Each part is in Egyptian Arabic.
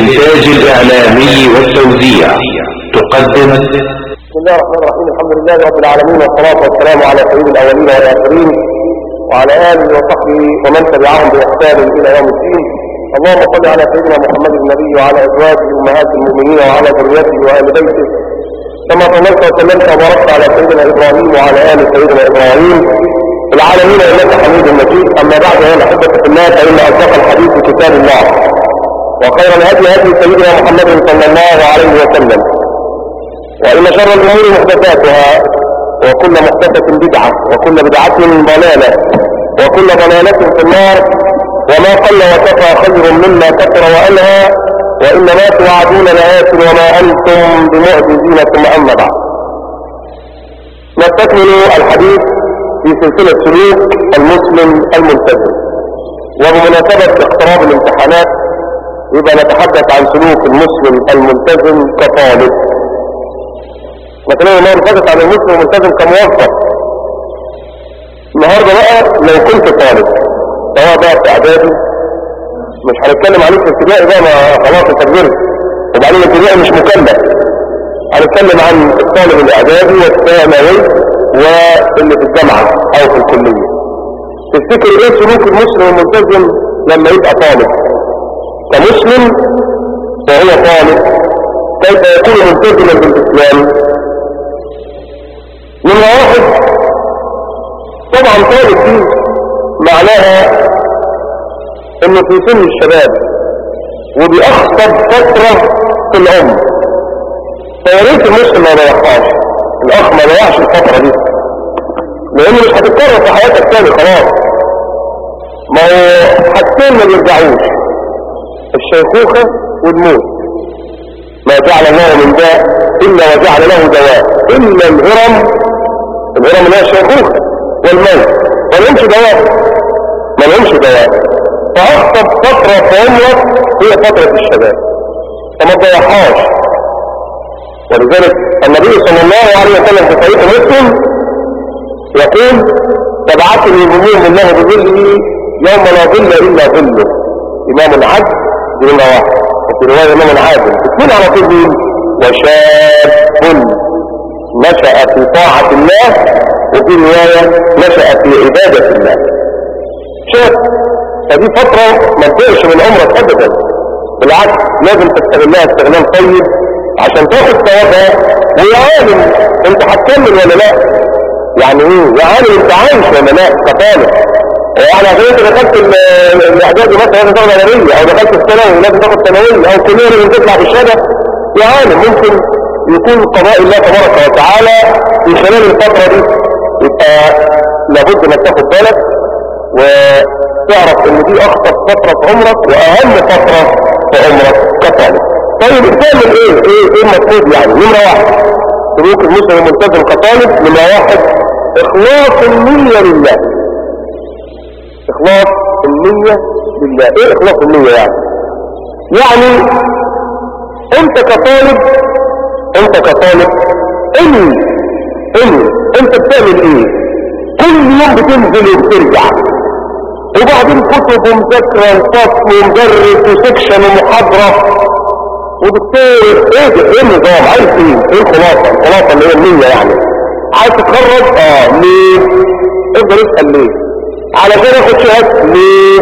للإنتاج الإعلامي والتوزيع تقدم بسم الله الرحمن الرحيم الحمد لله رب العالمين والصلاة والسلام على سيد الأولين والآخرين وعلى آله وصحبه ومن تبعهم بإحسان إلى يوم الدين اللهم صل على سيدنا محمد النبي وعلى أزواجه أمهات المؤمنين وعلى ذريته وآل بيته كما صليت وسلمت وباركت على سيدنا إبراهيم وعلى آل سيدنا إبراهيم العالمين إنك حميد مجيد أما بعد أيها الأحبة في الله فإن أصدق الحديث كتاب الله وخير الهدي هدي سيدنا محمد صلى الله عليه وسلم وإن شر الأمور محدثاتها وكل محدثة بدعة وكل بدعة ضلالة وكل ضلالة في النار وما قل وكفى خير مما كثر وألهى وإنما توعدون لآت وما أنتم بمعجزين ثم أما بعد نستكمل الحديث في سلسلة سلوك المسلم الملتزم وبمناسبة اقتراب الامتحانات يبقى نتحدث عن سلوك المسلم الملتزم كطالب مثلا المرة فاتت عن المسلم الملتزم كموظف النهارده بقى لو كنت طالب سواء بقى في اعدادي مش هنتكلم عليك في ابتدائي بقى ما خلاص انت كبرت وبعدين الابتدائي مش مكلف هنتكلم عن الطالب الاعدادي والثانوي واللي في الجامعه او في الكليه تفتكر ايه سلوك المسلم الملتزم لما يبقى طالب كمسلم وهو طالب كيف يكون ملتزما بالاسلام من واحد طبعا طالب دي معناها انه في سن الشباب وبأخطب فترة في العمر فياريت المسلم ما يضيعهاش الاخ ما يضيعش الفترة دي لانه مش هتتكرر في حياتك تاني خلاص ما هو حاجتين ما بيرجعوش الشيخوخة والموت ما جعل الله من داء إلا وجعل له دواء إلا الهرم الهرم اللي هي الشيخوخة والموت ما لهمش دواء ما لهمش دواء فأخطب فترة في عمرك هي فترة الشباب فما تضيعهاش ولذلك النبي صلى الله عليه وسلم في صحيح مسلم يقول تبعثني ظلهم الله بظله يوم لا ظل إلا ظله إمام العدل بظل واحد وفي رواية إمام العادل اثنين على طول مين وشاب نشأ في طاعة الله وفي رواية نشأ في عبادة الله شاب فدي فترة ما تضيعش من عمرك أبدا بالعكس لازم تستغلها استغلال طيب عشان تاخد ثوابها ويا عالم انت هتكمل ولا لا يعني ايه يا عالم انت عايش ولا لا كطالب يعني عشان انت دخلت الاعدادي مثلا لازم تاخد ادبيه او دخلت الثانوي لازم تاخد ثانويه او كليه لازم تطلع بالشهاده يا عالم ممكن يكون قضاء الله تبارك وتعالى في خلال الفتره دي يبقى لابد انك تاخد بالك وتعرف ان دي اخطر فتره في عمرك واهم فتره في عمرك كطالب طيب بتعمل ايه ايه ايه المطلوب يعني نمره واحد سلوك المسلم الملتزم كطالب نمره واحد اخلاص النيه لله اخلاص النية لله ايه اخلاص النية يعني يعني انت كطالب انت كطالب اني اني انت بتعمل ايه كل يوم بتنزل وبترجع وبعدين كتب ومذاكرة وفصل ومدرس وسكشن ومحاضرة ودكتور ايه ده ايه النظام عايز ايه ايه الخلاصة الخلاصة اللي هي النية يعني عايز تتخرج اه ليه افضل اسأل ليه علشان اخد شهادة ليه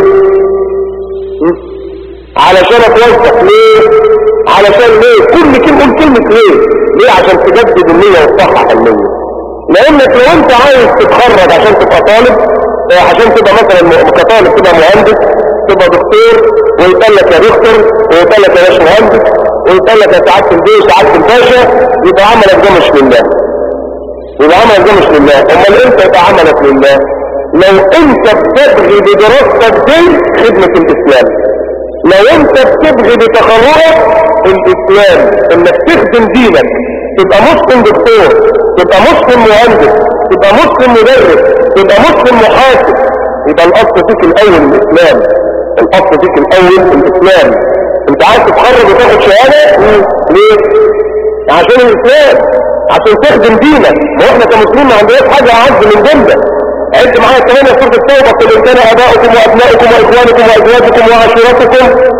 علشان اتوظف ليه علشان ليه كل كلمة قول كلمة ليه ليه عشان تجدد النية وتصحح النية لانك لو انت عايز تتخرج عشان تبقى طالب عشان تبقى مثلا كطالب تبقى مهندس تبقى دكتور ويقال لك يا دكتور ويقال لك يا باش مهندس ويقال لك يا سعادة البيه سعادة الباشا يبقى عملك ده مش لله يبقى عملك ده مش لله امال انت يبقى عملك لله لو انت بتبغي بدراستك دي خدمة الاسلام لو انت بتبغي بتخرجك الاسلام انك تخدم دينك تبقى مسلم دكتور تبقى مسلم مهندس تبقى مسلم مدرس تبقى مسلم محاسب يبقى الاصل فيك الاول الاسلام الاصل فيك الاول الاسلام انت عايز تتخرج وتاخد شهاده ليه عشان الاسلام عشان تخدم دينك ما احنا كمسلمين ما عندناش حاجه اعز من ديننا عد معايا كمان سورة التوبة قل إن كان آباؤكم وأبناؤكم وإخوانكم وأزواجكم وعشيرتكم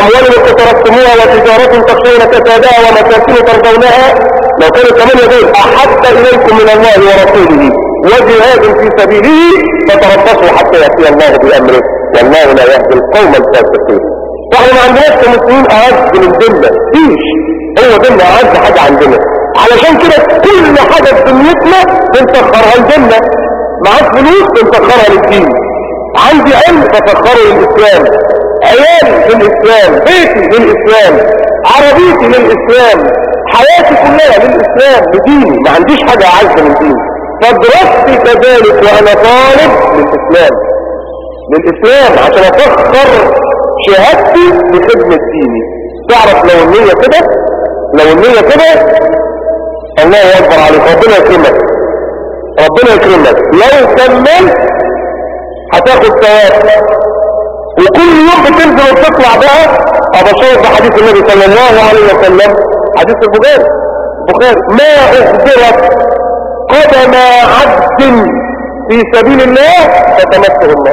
أموال اقترفتموها وتجارة تخشون كسادها ومساكن ترضونها لو كانوا كمان يقول أحب إليكم من الله ورسوله وجهاد في سبيله فتربصوا حتى يأتي الله بأمره والله لا يهدي القوم الفاسقين فاحنا ما عندناش كمسلمين أعز من ديننا فيش هو ديننا أعز حاجة عندنا علشان كده كل حاجة في دنيتنا بنسخرها لديننا معاك فلوس بنسخرها للدين عندي علم بسخره للإسلام عيالي للإسلام بيتي للإسلام عربيتي للإسلام حياتي كلها للإسلام لديني ما عنديش حاجة أعز من ديني فدراستي كذلك وأنا طالب للإسلام للإسلام عشان أفخر شهادتي بخدمة ديني تعرف لو النية كده لو النية كده الله أكبر عليك ربنا يكرمك ربنا يكرمك لو كملت هتاخد ثواب وكل يوم بتنزل وتطلع بقى ابشر بحديث النبي صلى الله عليه وسلم حديث البخاري البخاري ما اخبرت قدم عبد في سبيل الله فتمسه الله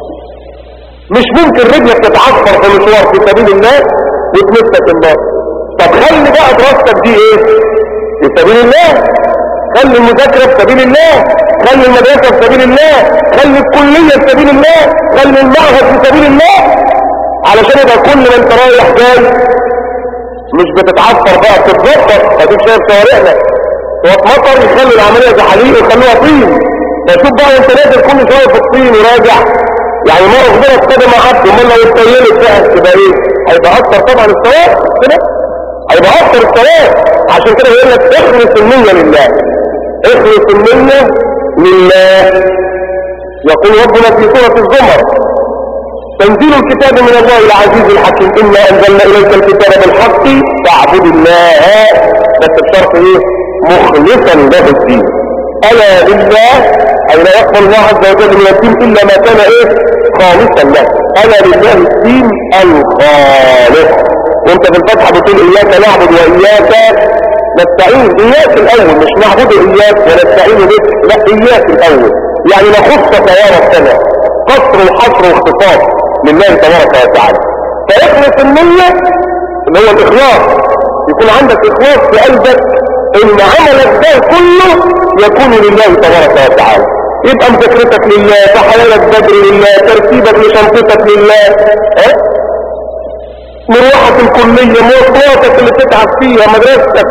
مش ممكن رجلك تتعثر في مشوار في سبيل الله وتمسك الله طب خلي بقى دراستك دي ايه في سبيل الله خلي المذاكرة في سبيل الله خلي المدرسة في سبيل الله خلي الكلية في سبيل الله خلي المعهد في سبيل الله علشان يبقى كل ما انت رايح جاي مش بتتعثر بقى بتتظبط اديك شايف شوارعنا وقت مطر يخلي العملية زحاليق ويخلوها طين فشوف بقى انت نازل كل شوية في الطين وراجع يعني ما اخبرك قدم عبد امال لو اتطيلت بقى تبقى ايه هيبقى اكتر طبعا الثواب كده هيبقى اكتر الثواب عشان كده يقول لك اخلص النية لله اخلص النية لله يقول ربنا في سورة الزمر تنزيل الكتاب من الله العزيز الحكيم إنا أنزلنا إليك الكتاب بالحق فاعبد الله بس بشرط إيه مخلصا له الدين ألا لله أي لا يقبل الله عز وجل من الدين إلا ما كان إيه خالصا له ألا لله الدين الخالص وانت في الفتحة بتقول إياك نعبد وإياك نستعين إياك الأول مش نعبد إياك ونستعين بك لا إياك الأول يعني نخصك يا ربنا قصر وحصر واختصاص لله تبارك وتعالى فاخلص النية اللي هو الإخلاص يكون عندك إخلاص في قلبك إن عملك ده كله يكون لله تبارك وتعالى يبقى مذاكرتك لله تحيالك بدر لله ترتيبك لشنطتك لله ها مروحك الكلية مواصلاتك اللي بتتعب فيها مدرستك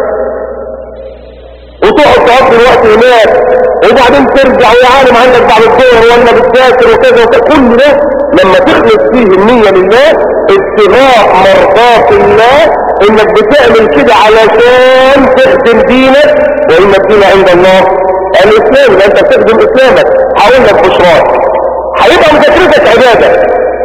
وتقعد تقضي الوقت هناك وبعدين ترجع ويا عالم عندك بعد الظهر ولا بتذاكر وكذا وكذا كل ده لما تخلص فيه النية لله ابتغاء مرضات الله انك بتعمل كده علشان تخدم دينك وان الدين عند الله الاسلام يبقى انت بتخدم اسلامك هقول لك بشراك هيبقى مذاكرتك عباده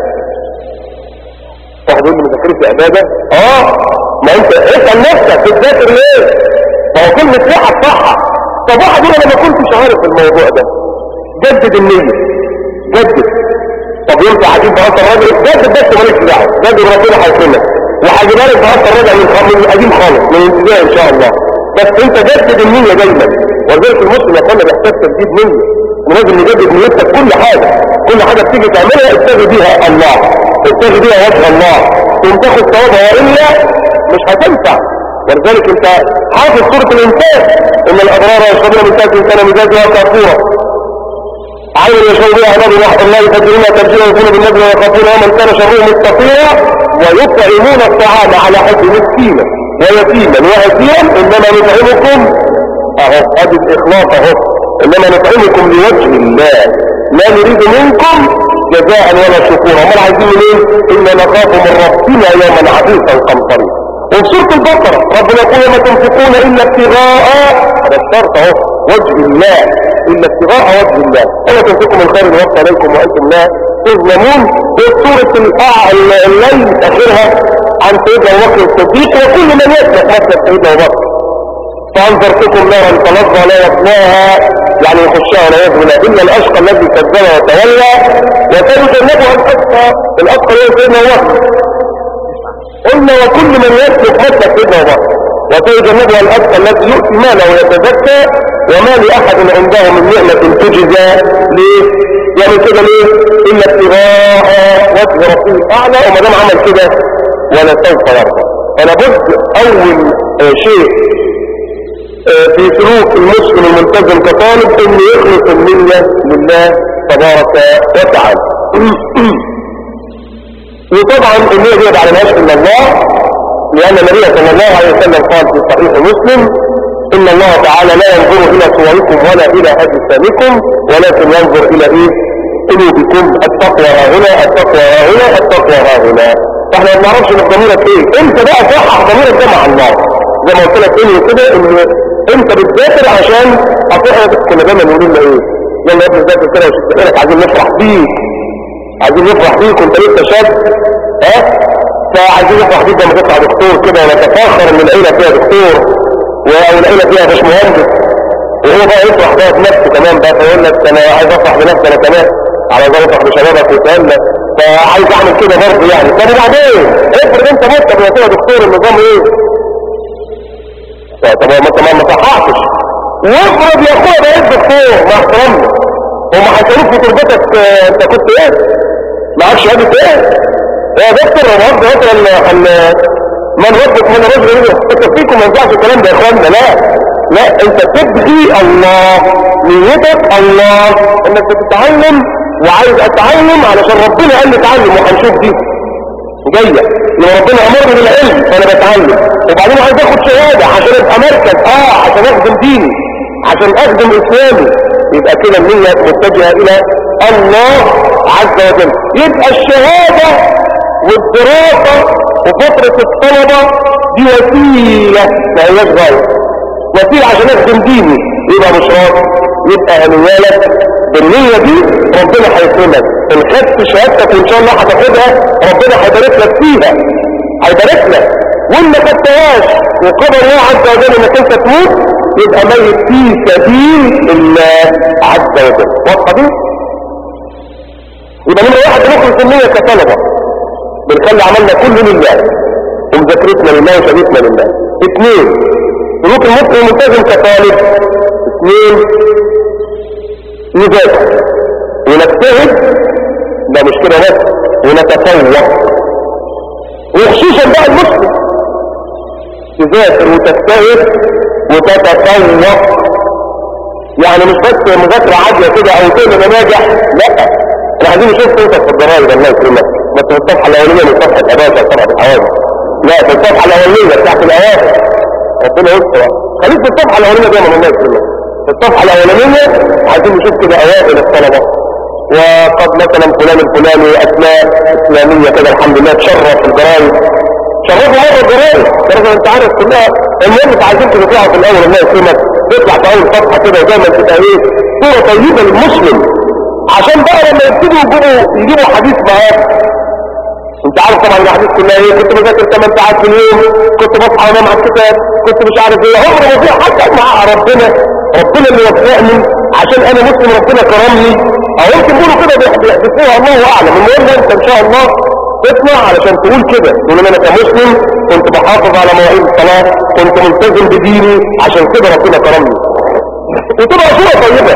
واحد يقول لي مذاكرتي عباده اه ما انت اسال نفسك بتذاكر ليه ما هو كلمة صحة صحة طب واحد يقول انا ما كنتش عارف الموضوع ده جدد النية جدد طب ينفع اجيب بقى الراجل جدد بس مالكش دعوه جدد ربنا هيكرمك وهجيبها لك بقى الراجل من خ- من القديم خالص من الابتدائي ان شاء الله بس انت جدد النية دايما ولذلك المسلم يقول لك يحتاج تجديد نية ولازم نجدد نيتك كل حاجة كل حاجة بتيجي تعملها ابتغي بيها الله ابتغي بيها وجه الله تقوم تاخد ثوابها والا مش هتنفع ولذلك انت حافظ سورة الانسان ان الابرار يشربون من كاس كان مزاجها كافورا عين يشرب بها عباد رحمة الله يفجرون تفجيرا يكون بالنجم ويخافون يوما كان شره مستطيرا ويطعمون الطعام على حب مسكينا ويتيما واسيرا انما نطعمكم اهو ادي الاخلاص اهو انما نطعمكم لوجه الله لا نريد منكم جزاء ولا شكورا امال عايزين منين انا نخاف من ربنا يوما عبيسا قمطريا وفي سورة البقرة ربنا يقول وما تنفقون إلا ابتغاء هذا الشرط اهو وجه الله إلا ابتغاء وجه الله وما تنفقوا من خير يوفى إليكم وأنتم لا تظلمون وسورة الأع- الليل آخرها عن سيدنا أبو بكر الصديق وكل من يسلك مسلك سيدنا أبو بكر فأنذرتكم نارا تلظى لا يصلاها يعني يخشها ولا يظلم إلا الأشقى الذي كذب وتولى وسيجنبها الأشقى الأشقى هو سيدنا أبو بكر قلنا وكل من يسلك مسلك سيدنا أبو بكر وسيجنبها الأشقى الذي يؤتي ماله ويتزكى وما لأحد عنده من نعمة تجزى ليه؟ يعني كده ليه؟ إلا ابتغاء وجه ربه الأعلى وما دام عمل كده ولسوف يرضى فلا بد اول آه، شيء آه، في سلوك المسلم الملتزم كطالب انه يخلص النية لله تبارك وتعالى وطبعا النية دي على العشق من الله لان النبي صلى الله عليه وسلم قال في صحيح مسلم ان الله تعالى لا ينظر الى صوركم ولا الى اجسامكم ولكن ينظر الى ايه قلوبكم التقوى ها هنا التقوى ها هنا التقوى ها هنا فاحنا ما نعرفش ان ضميرك ايه انت بقى صحح ضميرك ده مع الله زي ما قلت لك ايه كده ان انت بتذاكر عشان اطيع كنا دايما نقول لنا ايه يلا يا ابني ذاكر كده وشوف غيرك عايزين نفرح بيك عايزين نفرح بيك وانت لسه شاب ها فعايزين نفرح بيك لما تطلع دكتور كده ونتفاخر ان العيله فيها دكتور او العيله فيها باشمهندس وهو بقى يفرح بقى بنفسه كمان بقى فيقول لك انا عايز افرح بنفسي انا كمان على ذلك افرح بشبابك وتقلق فعايز اعمل كده برضه يعني طب وبعدين افرض انت مت قبل ما تبقى دكتور النظام ايه؟ طب ما انت ما صححتش وافرض يا اخويا بقيت دكتور مع احترامنا هم هيسالوك في تربتك آه، انت كنت ايه؟ معاك شهاده ايه؟ يا دكتور انا قصدي مثلا ان من ربك من رجل يفتكر فيكم ما ينفعش الكلام ده يا اخوانا لا لا انت تبغي الله نيتك الله انك بتتعلم وعايز اتعلم علشان ربنا قال لي اتعلم وهنشوف دي جايه لو ربنا امرني بالعلم فانا بتعلم وبعدين عايز اخد شهاده عشان ابقى مركز اه عشان اخدم ديني عشان اخدم اسلامي يبقى كده النيه متجهه الى الله عز وجل يبقى الشهاده والدراسه وفتره الطلبه دي وسيله ما هياش غايه وسيله عشان اخدم ديني يبقى مش راضي يبقى هنيالك بالنية دي ربنا هيكرمك ان خدت شهادتك وان شاء الله هتاخدها ربنا هيبارك لك فيها هيبارك لك وان ما خدتهاش وقدر الله عز وجل انك انت تموت يبقى ميت في سبيل الله عز وجل واضحه دي؟ يبقى نمرة واحد نخلص النية كطلبة بنخلي عملنا كله لله ومذاكرتنا لله وشهادتنا لله اثنين سلوك المسلم الملتزم كطالب اثنين نذاكر ونجتهد ده مش كده بس ونتفوق وخصوصا بقى المسلم تذاكر وتجتهد وتتفوق يعني مش بس مذاكرة عادية كده او تقول انا ناجح لا احنا عايزين نشوف صوتك في الجرايد الله يكرمك بس في الصفحة الاولانية من صفحة 11 صفحة الحوادث لا في الصفحة الاولانية بتاعت الاواخر ربنا يستر خليك في الصفحة الاولانية دايما الله يكرمك في الصفحة الاولانية عايزين نشوف كده اوائل الطلبة وقد مثلا فلان الفلاني اسماء اسلامية كده الحمد لله تشرف في الجرايد شرفوا مرة الجرايد درجة انت عارف كلها المهم انت عايزين تطلعوا في الاول الله يكرمك تطلع في اول صفحة كده ودايما تبقى ايه صورة طيبة للمسلم عشان بقى لما يبتدوا يجيبوا يجيبوا حديث معاك انت عارف طبعا الاحاديث كلها ايه كنت بذاكر 8 ساعات في اليوم كنت بصحى انام على الكتاب كنت مش عارف ايه عمر ما في حتى مع ربنا ربنا اللي وفقني عشان انا مسلم ربنا كرمني او يمكن يقولوا كده بيحدثوها الله اعلم المهم انت ان شاء الله تطلع علشان تقول كده تقول ان انا كمسلم كنت بحافظ على مواعيد الصلاه كنت ملتزم بديني عشان كده ربنا كرمني وتبقى صوره طيبه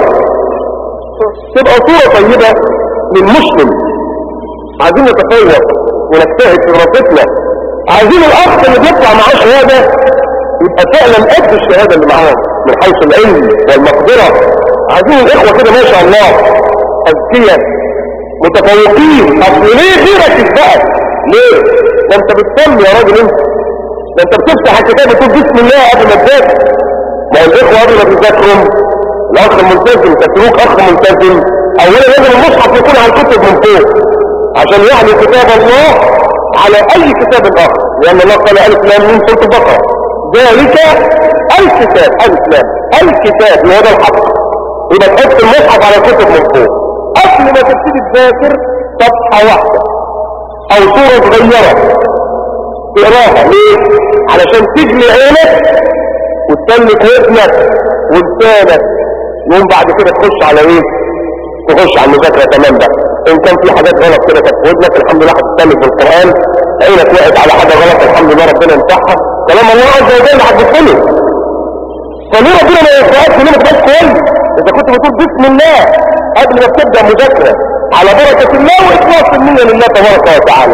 تبقى صوره طيبه للمسلم عايزين نتفوق ونجتهد في دراستنا عايزين الاخ اللي بيطلع معاه شهاده يبقى فعلا قد الشهاده اللي معاه من حيث العلم والمقدره عايزين الاخوه كده ما شاء الله اذكياء متفوقين اصل ليه غيرك يسبقك ليه ده انت بتصلي يا راجل انت ده انت بتفتح الكتاب وتقول بسم الله قبل ما تذاكر ما هو الاخوه قبل ما تذاكرهم الاخ الملتزم كسلوك اخ ملتزم اولا لازم المصحف يكون على الكتب من فوق عشان يعني كتاب الله على اي كتاب اخر لان الله قال الف لام من سوره البقره ذلك الكتاب الف لام الكتاب اللي هو ده الحق يبقى تحط المصحف على الكتب من فوق قبل ما تبتدي تذاكر صفحه واحده او صوره صغيره تقراها ليه علشان تجلي عينك وتسلك ودنك ولسانك يوم بعد كده تخش على ايه تخش على المذاكره تمام بقى ان كان في حاجات غلط كده كانت في ودنك الحمد لله هتتكلم في القران عينك وقعت على حاجه غلط الحمد لله ربنا يمسحها كلام الله عز وجل هتدخله فليه ربنا ما يقرأكش ليه ما تبقاش كويس اذا كنت بتقول بسم الله قبل ما تبدا مذاكره على بركه الله واخلاص النيه لله تبارك وتعالى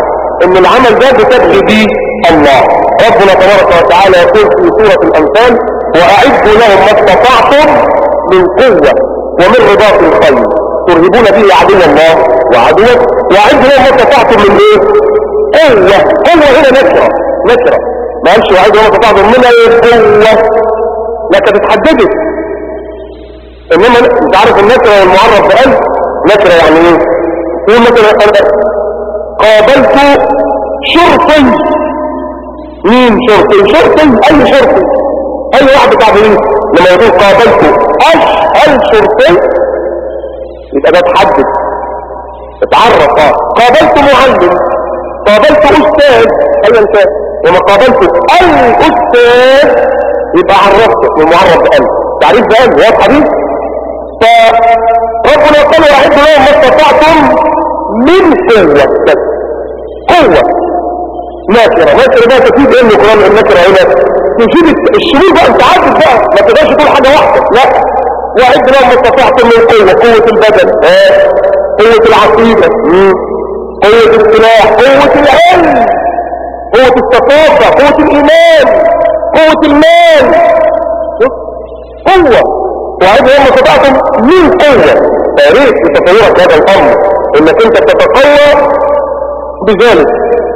ان العمل ده بتبغي بيه الله ربنا تبارك وتعالى يقول في سورة الأنفال وأعدوا لهم ما استطعتم من قوة ومن رباط الخيل ترهبون به عدو الله وعدوه وأعدوا لهم ما استطعتم من ايه قوة قوة هنا نكرة نكرة ما قالش وأعدوا لهم ما استطعتم من ايه قوة لكن اتحددت انما انت عارف النكرة والمعرف بألف نكرة يعني ايه يقول مثلا أنا قابلت شرطي مين شرطي شرطي اي شرطي اي واحد بتاع بوليس لما يقول قابلت اشهر شرطي يبقى ده اتحدد اتعرف اه قابلت معلم قابلت استاذ ايا كان لما قابلت الاستاذ يبقى عرفت المعرف بقلب تعريف بقلب واضحه دي فربنا قال واحد لهم ما استطعتم من قوة بس قوة ناكرة ناكرة بقى تفيد ايه القرآن الناكرة هنا تفيد الشمول بقى انت عارف بقى ما تقدرش تقول حاجة واحدة لا واحد لهم ما استطعتم من قوة قوة البدن اه قوة العقيدة مم. قوة السلاح قوة العلم قوة الثقافة قوة الإيمان قوة المال قوة وعيد هم استطعتم من قوة فياريت بتطورك هذا الأمر انك انت تتقوى بذلك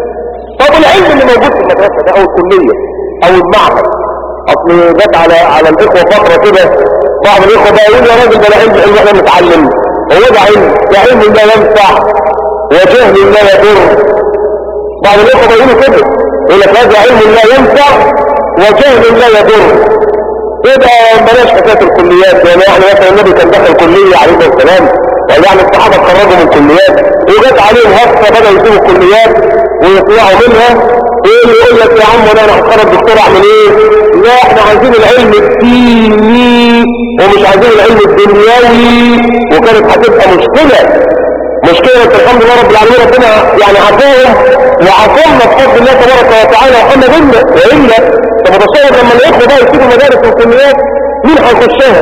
طب العلم اللي موجود في المدرسة ده او الكلية او المعهد اصل جت على على الاخوة فترة كده بعض الاخوة بقى يقول يا راجل ده العلم علم احنا نتعلم هو ده علم ده علم لا ينفع وجهل لا يضر بعض الاخوة بيقولوا كده يقول لك هذا علم لا ينفع وجهل لا يضر يبقى بلاش حكايه الكليات يعني احنا مثلا النبي كان دخل كليه عليه السلام يعني الصحابه اتخرجوا من الكليات وجت عليهم هفه بدأوا يسيبوا الكليات ويطلعوا منها ايه اللي يقول لك يا عم انا انا هتخرج دكتور اعمل ايه؟ لا احنا عايزين العلم الديني ومش عايزين العلم الدنيوي وكانت هتبقى مشكله مشكلة الحمد لله رب العالمين ربنا يعني عافاهم وعافانا بفضل الله تبارك وتعالى وحنا بينا وإلا طب تصور لما الإخوة بقى يسيبوا المدارس والكليات مين هيخشها؟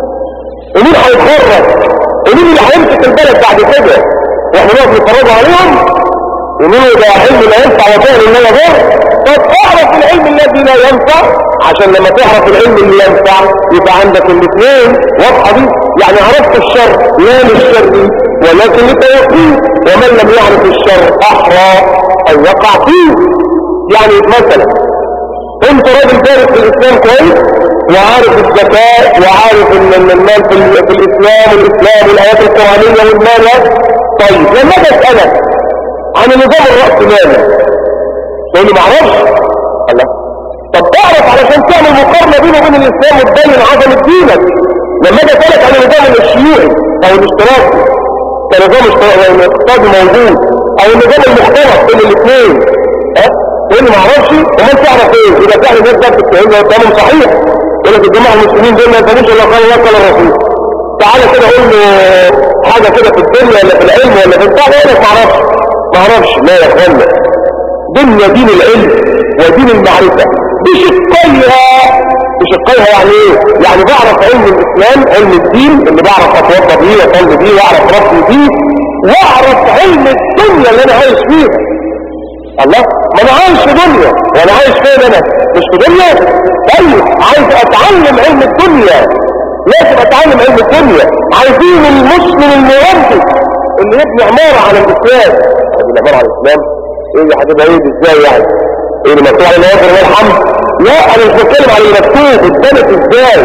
ومين هيتخرج؟ ومين اللي هيمسك البلد بعد كده؟ واحنا نقف نتفرجوا عليهم يقولوا ده علم لا ينفع وجهل لا يضر طب اعرف العلم الذي لا ينفع عشان لما تعرف العلم اللي ينفع يبقى عندك الاثنين واضحه دي يعني عرفت الشر لا للشر ولكن لتوقيه ومن لم يعرف الشر احرى ان يقع فيه يعني مثلا انت راجل دارس في الاسلام كويس وعارف الزكاة وعارف ان إن المال في, ال- في الاسلام والاسلام والايات القرآنية والمال طيب لما اجي اسألك عن النظام الرأسمالي تقول لي معرفش الله طب اعرف علشان تعمل مقارنة بينه وبين الاسلام وتبين عظمة دينك لما اجي اسألك عن النظام الشيوعي او الاشتراكي كنظام اشتراكي اقتصادي موجود او النظام المختلط بين الاثنين ها تقول لي معرفش وما تعرف ايه اذا كان الناس ده بتتكلم ده كلام صحيح يقول لك الجماعه المسلمين دول ما يفهموش الا قال الله قال الرسول تعالى كده قول له حاجه كده في الدنيا ولا في العلم ولا في البتاع يقول لك معرفش معرفش لا يا اخوانا دنيا دين العلم ودين المعرفه بشقيها بشقيها يعني ايه يعني بعرف علم الاسلام علم الدين اللي بعرف اتوضى بيه واصلي بيه واعرف ربي بيه واعرف علم الدنيا اللي انا عايش فيها الله ما انا عايش في دنيا وانا عايش فين انا مش في دنيا طيب عايز اتعلم علم الدنيا لازم اتعلم علم الدنيا عايزين المسلم المهندس اللي يبني عمارة على الاسلام هذه العمارة على الاسلام ايه يا حبيبي ايه دي ازاي يعني ايه اللي مكتوب على النوافر الله الحمد لا انا مش بتكلم على اللي مكتوب اتبنت ازاي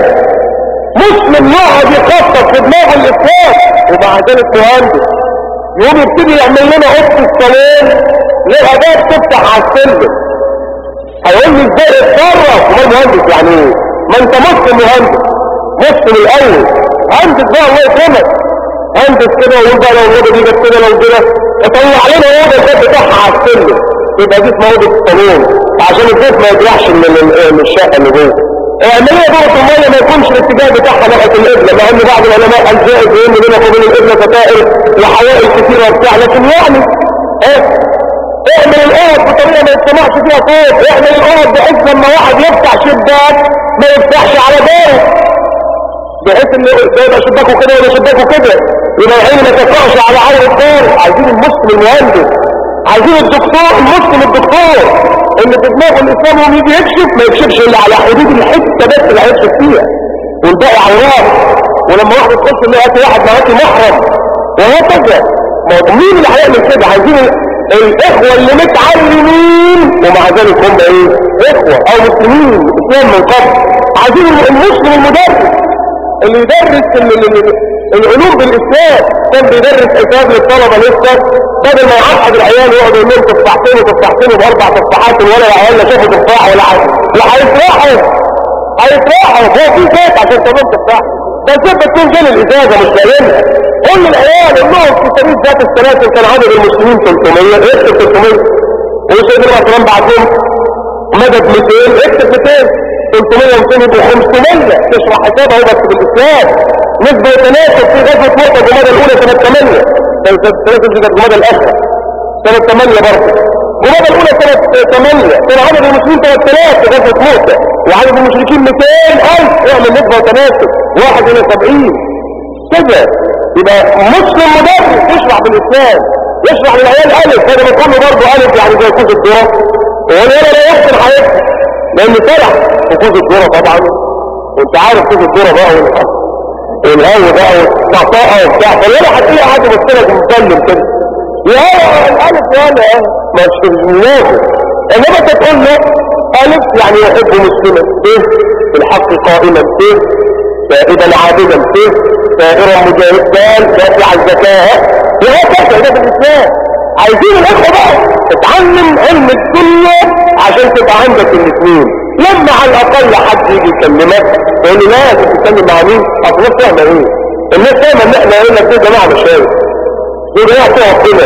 مسلم يقعد يخطط في دماغ الاسلام ومع ذلك مهندس يقوم يبتدي يعمل لنا اوضه الصالون لها باب تفتح على السلم هيقول لي ازاي اتصرف وما مهندس يعني ايه ما انت مسلم مهندس مسلم الاول هندس بقى الله يكرمك هندس كده ويقول بقى لو الاوضه دي جت كده لو كده اطلع لنا اوضه الباب بتاعها على السلم يبقى دي اسمها اوضه الصالون عشان البيت ما يطلعش من من- من الشقه اللي جوه اعمليه دورة المية ما يكونش الاتجاه بتاعها ناحية القبلة مع ان بعض العلماء قال جائز لان بينك وبين القبلة ستائر وحوائل كتيرة وبتاع لكن يعني ايه اعمل الاوض بطريقة ما يسمعش فيها صوت اعمل الاوض بحيث لما واحد يفتح شباك ما يفتحش على داره بحيث ان ده يبقى شباكه كده ولا شباكه كده يبقى العين ما تقعش على عور الدار عايزين المسلم المهندس عايزين الدكتور المسلم الدكتور اللي في دماغه الاسلام وهو يجي يكشف ما يكشفش الا على حدود الحته بس اللي هيكشف فيها والباقي عورات ولما واحد تخش اللي هاتي واحد معاكي محرم وهكذا ما مين اللي هيعمل كده عايزين الاخوه اللي متعلمين ومع ذلك هم ايه اخوه او مسلمين اسلام من قبل عايزين المسلم المدرس اللي يدرس ال- ال- ال- العلوم بالاسلام كان بيدرس حساب للطلبه لسه بدل ما يعقد العيال ويقعد يقول لهم تفاحتين وتفاحتين باربع تفاحات ولا العيال لا شافوا تفاح ولا حاجه لا هيفرحوا هيفرحوا هو في زيت عشان تمام تفاح ده الزيت بتكون جاي الازازه مش لاقيينها قول للعيال قول لهم في سبيل ذات السلاسل كان عدد المسلمين 300 اكتب 300 وسيدنا مثلا بعد لهم مدد 200 اكتب 200 300 200 يبقوا 500 تشرح حسابها هو بس بالاسلام نسبة وتناسب في غزوة موتى الجمادى الأولى سنة 8 سنة 3 دي كانت الجمادى الأخرى سنة 8 برضه الجمادى الأولى سنة 8 كان عدد المسلمين 3000 في غزوة موتى وعدد المشركين 200000 اعمل نسبة وتناسب 1 إلى 70 كده يبقى مسلم مدرس يشرح بالإسلام يشرح للعيال ألف هذا ما كله برضه ألف يعني زي كوز الذرة ولا لا يحسن حياته لأنه طلع في كوز الذرة طبعا وانت عارف كوز الذرة بقى والحق والهو بقى والطعطاء وبتاع فالولا هتلاقي حد مستلك متكلم كده يا الالف ولا مش دماغه انما انت تقول له الف يعني يحب مسلما ايه الحق قائما ايه سائبا عابدا ايه سائرا مجاهد دال دافع الزكاه وهكذا ده في الاسلام عايزين الاخوه بقى تتعلم علم الدنيا عشان تبقى عندك الاثنين لما على الاقل حد يجي يكلمك يقول لي لا انت بتتكلم مع مين اصل الناس فاهمه ايه الناس فاهمه ان احنا قلنا دول جماعه مش شايف دول جماعه بتوع ربنا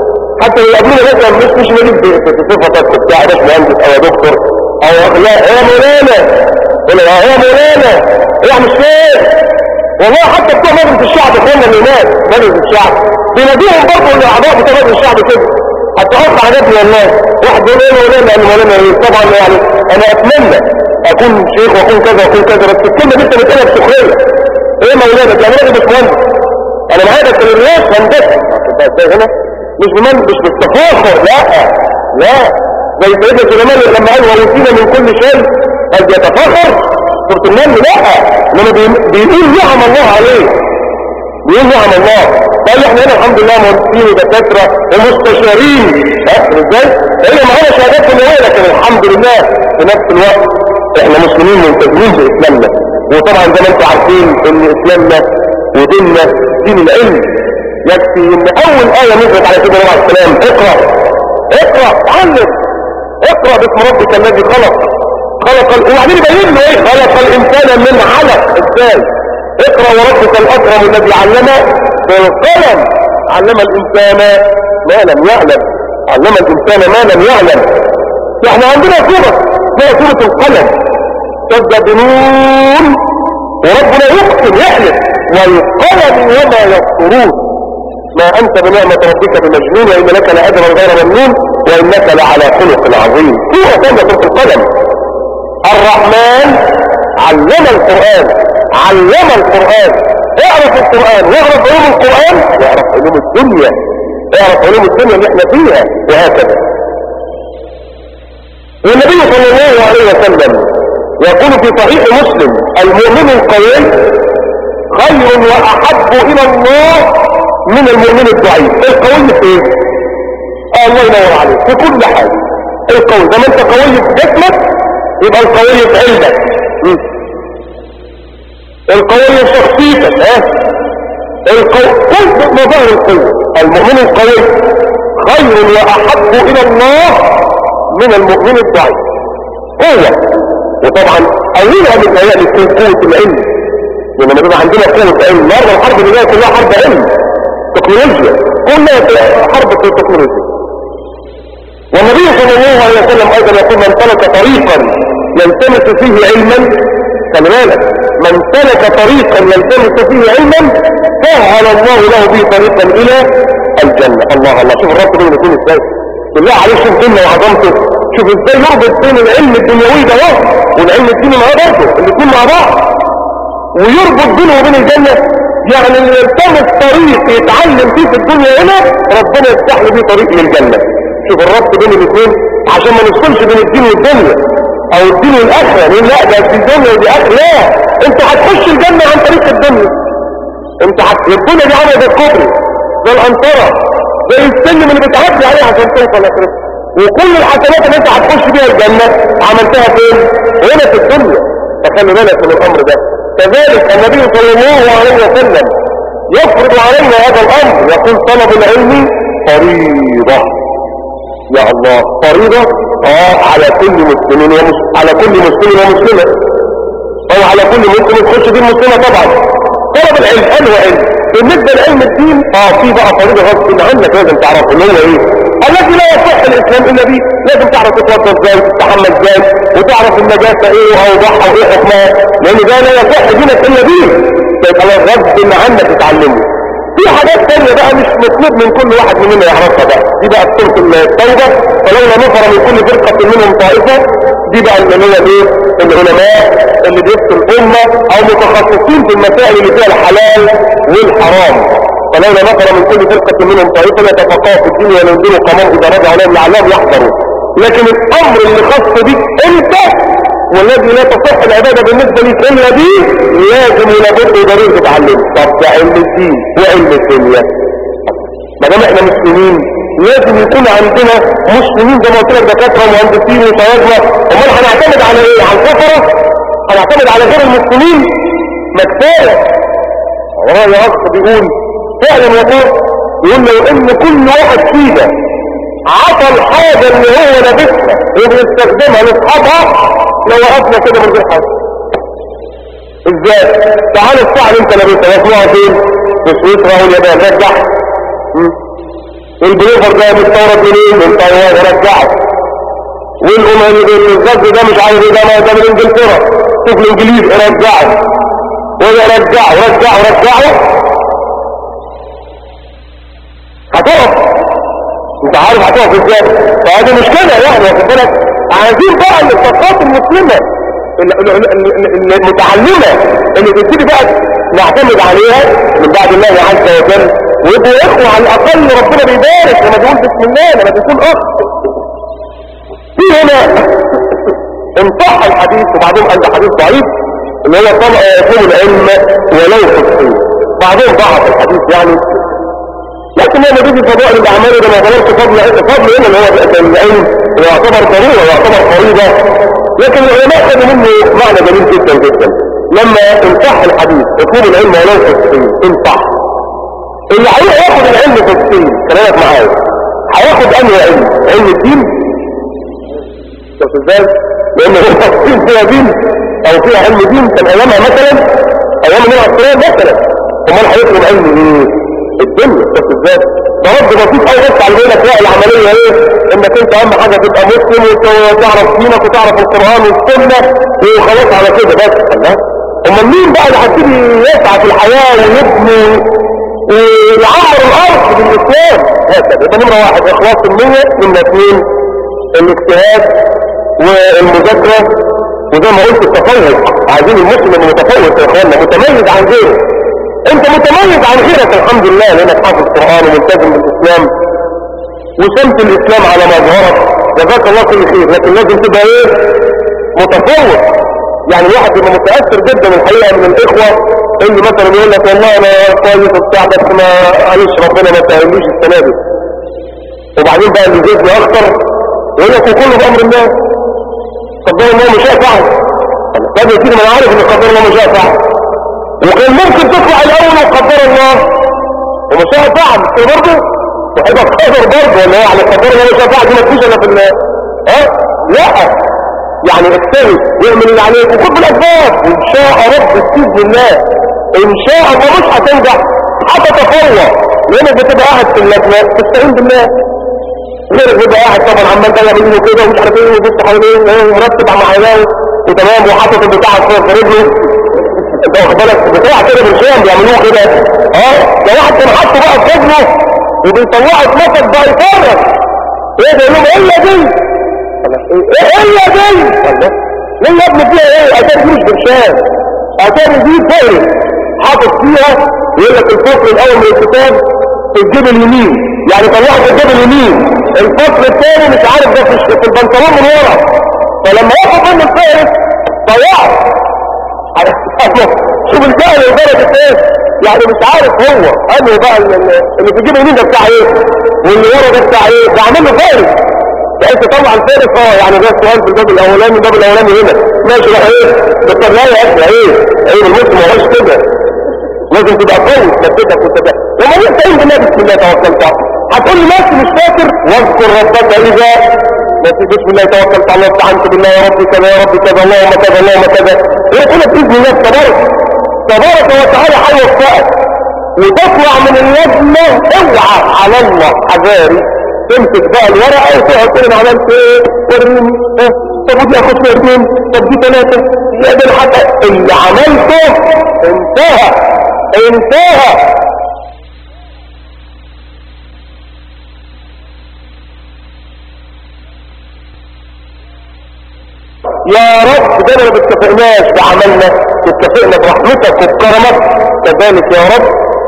حتى لو قابلنا مثلا مش مش نجيب في صفتك بتاع باش مهندس او يا دكتور او لا يا مولانا ولا يا مولانا يا مش فاهم والله حتى بتوع مجلس الشعب اخوانا اللي هناك مجلس الشعب بيناديهم برضه الاعضاء بتوع مجلس الشعب كده هتحط عجبني والله واحد يقول ايه مولانا قال مولانا ايه طبعا يعني انا اتمنى اكون شيخ واكون كذا واكون كذا بس الكلمه دي انت بتقولها بسخريه ايه مولانا ده انا مش مهندس انا معايا بكالوريوس هندسه ده هنا مش بمن مش بالتفاخر لا لا زي سيدنا سليمان لما قال ووتينا من كل شيء قال بيتفاخر سوره النمل لا لما بيقول نعم الله عليه بيقول نعم الله قال احنا هنا الحمد لله مهندسين ودكاتره ومستشارين ها ازاي؟ هي معانا شهادات كليه لكن الحمد لله في نفس الوقت احنا مسلمين ملتزمين باسلامنا وطبعا زي ما انتم عارفين ان اسلامنا وديننا دين العلم يكفي ان اول ايه نزلت على سيدنا نوح عليه السلام اقرا اقرا اتعلم اقرا باسم ربك الذي خلق خلق ال... وبعدين يبين له ايه خلق الانسان من علق ازاي اقرا وربك الاكرم الذي علم بالقلم علم الانسان ما لم يعلم علم الانسان ما لم يعلم احنا عندنا سوره اسمها سوره القلم تبدا بنون وربنا يقسم يحلف والقلم وما يسطرون ما انت بنعمة ربك بمجنون وان لك لاجرا غير ممنون وانك لعلى خلق عظيم سورة ثانية سورة القلم الرحمن علم القرآن علم القرآن اعرف القرآن واعرف علوم القرآن واعرف علوم الدنيا اعرف علوم الدنيا اللي احنا فيها وهكذا والنبي صلى الله عليه وسلم يقول في صحيح مسلم المؤمن القوي خير واحب الى الله من المؤمن الضعيف القوي في ايه آه الله ينور عليك في كل حاجه القوي زي ما انت قوي في جسمك يبقى القوي في علمك القوي في شخصيتك ها القوي كل مظاهر القوه المؤمن القوي خير واحب الى الله من المؤمن الضعيف قوه وطبعا اولها من ايات تكون قوه العلم لما بيبقى عندنا قوه علم مره الحرب اللي جايه كلها حرب علم تكنولوجيا كلها حرب في التكنولوجيا والنبي صلى الله عليه وسلم ايضا يقول من سلك طريقا يلتمس فيه علما خلي بالك من سلك طريقا يلتمس فيه علما سهل الله له به طريقا الى الجنه الله الله شوف الرب ده يكون ازاي بالله عليه شوف ديننا وعظمته شوف ازاي يربط بين العلم الدنيوي ده والعلم الديني معاه برضه الاثنين مع بعض ويربط بينه وبين الجنه يعني اللي يلتمس طريق يتعلم فيه في الدنيا هنا ربنا يفتح له بيه طريق للجنة شوف الربط بين الاثنين عشان ما نفصلش بين الدين والدنيا او الدين والاخره ليه لا ده في الدنيا ودي اخره لا انت هتخش الجنه عن طريق الدنيا انت هت... الدنيا دي عامله زي الكوبري زي الانطره زي السلم اللي بتعدي عليه عشان توصل لاخرتك وكل الحسنات اللي انت هتخش بيها الجنه عملتها فين؟ هنا في الدنيا فخلي بالك من الامر ده كذلك النبي صلى الله عليه وسلم يفرض علينا هذا الامر يقول طلب العلم فريضه يا الله فريضه اه على كل مسلم ومس... على كل مسلم ومسلمه او على كل مسلم تخش دي المسلمه طبعا طلب العلم انه علم بالنسبه لعلم الدين اه في بقى فريضه غصب عنك لازم تعرف ان هو ايه الذي لا يصح الاسلام الا به لازم تعرف تتوضا ازاي وتتحمل ازاي وتعرف النجاسه ايه واوضحها وايه حكمها لان ده لا يصح دينك الا به يبقى غصب عنك تتعلمه في حاجات تانية بقى مش مطلوب من كل واحد مننا يعرفها بقى دي بقى سورة التوبة فلولا نفر من كل فرقة منهم طائفة دي بقى اللي هي ايه العلماء اللي بيفتوا الأمة أو متخصصين في المسائل اللي فيها الحلال والحرام فلولا نفر من كل فرقة منهم طائفة يتفقهوا في الدين وينزلوا قمر إذا رجعوا لهم لعلهم يحذروا لكن الأمر اللي خاص بيك أنت والذي لا تصح العبادة بالنسبة لك إلا دي لازم ولابد ضروري تتعلم طب ده علم الدين وعلم الدنيا ما دام احنا مسلمين لازم يكون عندنا مسلمين زي ما قلت لك دكاتره ومهندسين وصيادله امال هنعتمد على ايه؟ على الكفره؟ هنعتمد على غير المسلمين؟ ما كفايه ورايا اخ بيقول فعلا يقول يقول لو ان كل واحد فينا عطى الحاجه اللي هو لابسها وبيستخدمها لاصحابها لو وقفنا كده من غير حاجه ازاي تعال الساعه اللي انت لابسها يسمعها فين في سويسرا واليابان رجع البلوفر ده مستورد منين من طيران رجعه والغز ده مش عارف ايه ده ما ده من انجلترا شوف الانجليز رجعه ورجعه رجعه رجعه هتقف انت عارف هتقف ازاي فهذه مشكله يعني واخد بالك عايزين بقى الثقافات المسلمه المتعلمه اللي تبتدي بقى نعتمد عليها من بعد الله عز وجل ويبقوا اخوه على الاقل ربنا بيبارك لما تقول بسم الله لما تكون اخ في هنا انصح الحديث وبعدين قال ده حديث ضعيف اللي هو طبع يكون العلم ولو في الصين بعدين ضعف الحديث يعني لكن لما بيجي فضائل الاعمال ده ما يعتبرش فضل فضل هنا اللي هو العلم يعتبر ضروره ويعتبر فريضه لكن العلماء خدوا منه معنى جميل جدا جدا لما انصح الحديث يكون العلم ولو في الصين انصح اللي هيروح ياخد العلم في الصين كلامك معايا هياخد انهي علم علم الدين شوف ازاي لان هو الصين فيها دين او فيها علم دين كان ايامها مثلا ايام النبي عليه الصلاه مثلا امال هيطلب علم ايه الدنيا شوف ازاي فرد بسيط قوي بس على بالك لا العمليه ايه انك انت اهم حاجه تبقى مسلم وتعرف دينك وتعرف القران والسنه وخلاص على كده بس الله امال مين بقى اللي هيبتدي يسعى في الحياه ويبني ويعمر الارض بالاسلام هكذا يبقى نمره واحد اخلاص النيه نمره اثنين الاجتهاد والمذاكره وزي ما قلت التفوق عايزين المسلم المتفوق يا اخوانا متميز عن غيره انت متميز عن غيرك الحمد لله لانك حافظ القران وملتزم بالاسلام وسمت الاسلام على مظهرك جزاك الله كل خير لكن لازم تبقى ايه متفوق يعني الواحد بيبقى متاثر جدا الحقيقه من الاخوه اللي مثلا يقول لك والله انا كويس وبتاع بس ما معلش ربنا ما سهلنيش السنه دي وبعدين بقى اللي زيدني اكتر يقول لك وكله بامر الله قدر الله مش فعل طب يا سيدي ما انا عارف ان قدر الله مش فعل وكان ممكن تطلع الاول وقدر الله ومش فعل بس برضه وهيبقى قدر برضه ولا يعني قدر الله مش فعل دي ما تجيش الا في ال ها لا يعني اجتهد واعمل اللي عليك وخد بالاسباب وان شاء رب باذن الله ان شاء الله مش هتنجح هتتفوق لانك بتبقى قاعد في اللجنه تستعين بالله غيرك بيبقى قاعد طبعا عمال ده يعمل له كده ومش عارف ايه وبص حواليه ومرتب على معاياه وتمام وحاطط البتاع فوق رجله انت واخد بالك بتاع كده بالشام بيعملوه كده اه ده واحد كان حاطه بقى في رجله وبيطلعه اتنفس بقى يفرج ايه ده يقول ايه دي ايه هي دي ليه يا ابني فيها ايه اتاري دي مش برشام اتاري دي فقر حاطط فيها يقول لك الفصل الاول من الكتاب في الجيب اليمين يعني طلعه في الجيب اليمين الفصل الثاني مش عارف ده في في البنطلون من ورا فلما ياخد منه الفارس ضيعه شوف الجهل لدرجة ايه يعني مش عارف هو انه بقى ال- ال- اللي في الجيب اليمين ده بتاع ايه واللي ورا ده بتاع ايه ده عامل له فارس بحيث تطلع الفارس اه يعني ده السؤال في الباب الاولاني الباب الاولاني هنا ماشي بقى ايه بالطريقه يا اخي ايه ايه المسلم ما هوش كده لازم تبقى قوي ثبتك وانت لما انت بالله بسم الله توكلت هتقول لي ماشي مش فاكر واذكر ربك اذا بس بسم الله توكلت على الله استعنت بالله يا ربي كذا يا ربي كذا اللهم كذا اللهم كذا يقول لك باذن الله تبارك تبارك وتعالى هيوفقك وتطلع من اللجنه اوعى على الله حذاري تمسك بقى الورقه وتقعد تقول انا عملت ايه وريني اه طب ودي اخد فيها اثنين طب دي ثلاثه يا ده الحق اللي عملته انتهى انتهى يا رب ده ما بتكافئناش بعملنا تتكافئنا برحمتك وبكرمك كذلك يا رب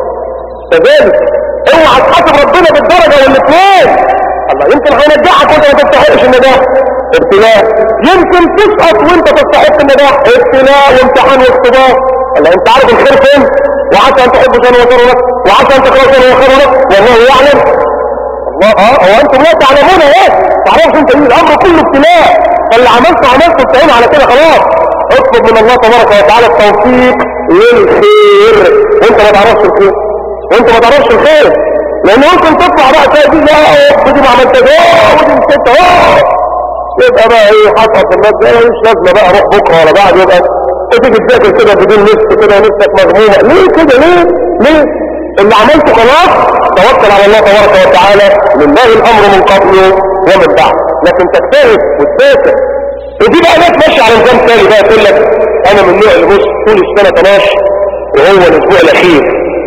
كذلك اوعى تحاسب ربنا بالدرجه والاثنين الله يمكن هينجحك وانت ما تستحقش النجاح ابتلاء يمكن تسقط وانت تستحق النجاح ابتلاء وامتحان واختبار الله انت عارف الخير فين وعسى ان تحبوا شيئا وخير لك وعسى ان تكرهوا شيئا وخير لك والله يعلم الله اه هو انتم لا تعلمون ايه تعرفش انت ايه الامر كله ابتلاء فاللي عملته عملته استعين على كده خلاص اطلب من الله تبارك وتعالى التوفيق للخير وانت ما تعرفش الخير وانت ما تعرفش الخير لان ممكن تطلع بقى تلاقي دي لا ودي ما عملتش اه ودي نسيت اه يبقى بقى ايه حصل في الناس ده مش لازمه بقى روح بكره ولا بعد يبقى تيجي تذاكر كده بدون نفس كده نفسك مغمومه ليه كده ليه ليه اللي عملته خلاص توكل على الله تبارك وتعالى لله الامر من قبل ومن بعد لكن تجتهد وتذاكر ودي بقى ناس ماشيه على نظام تاني بقى تقول لك انا من النوع اللي بص طول السنه تناش وهو الاسبوع الاخير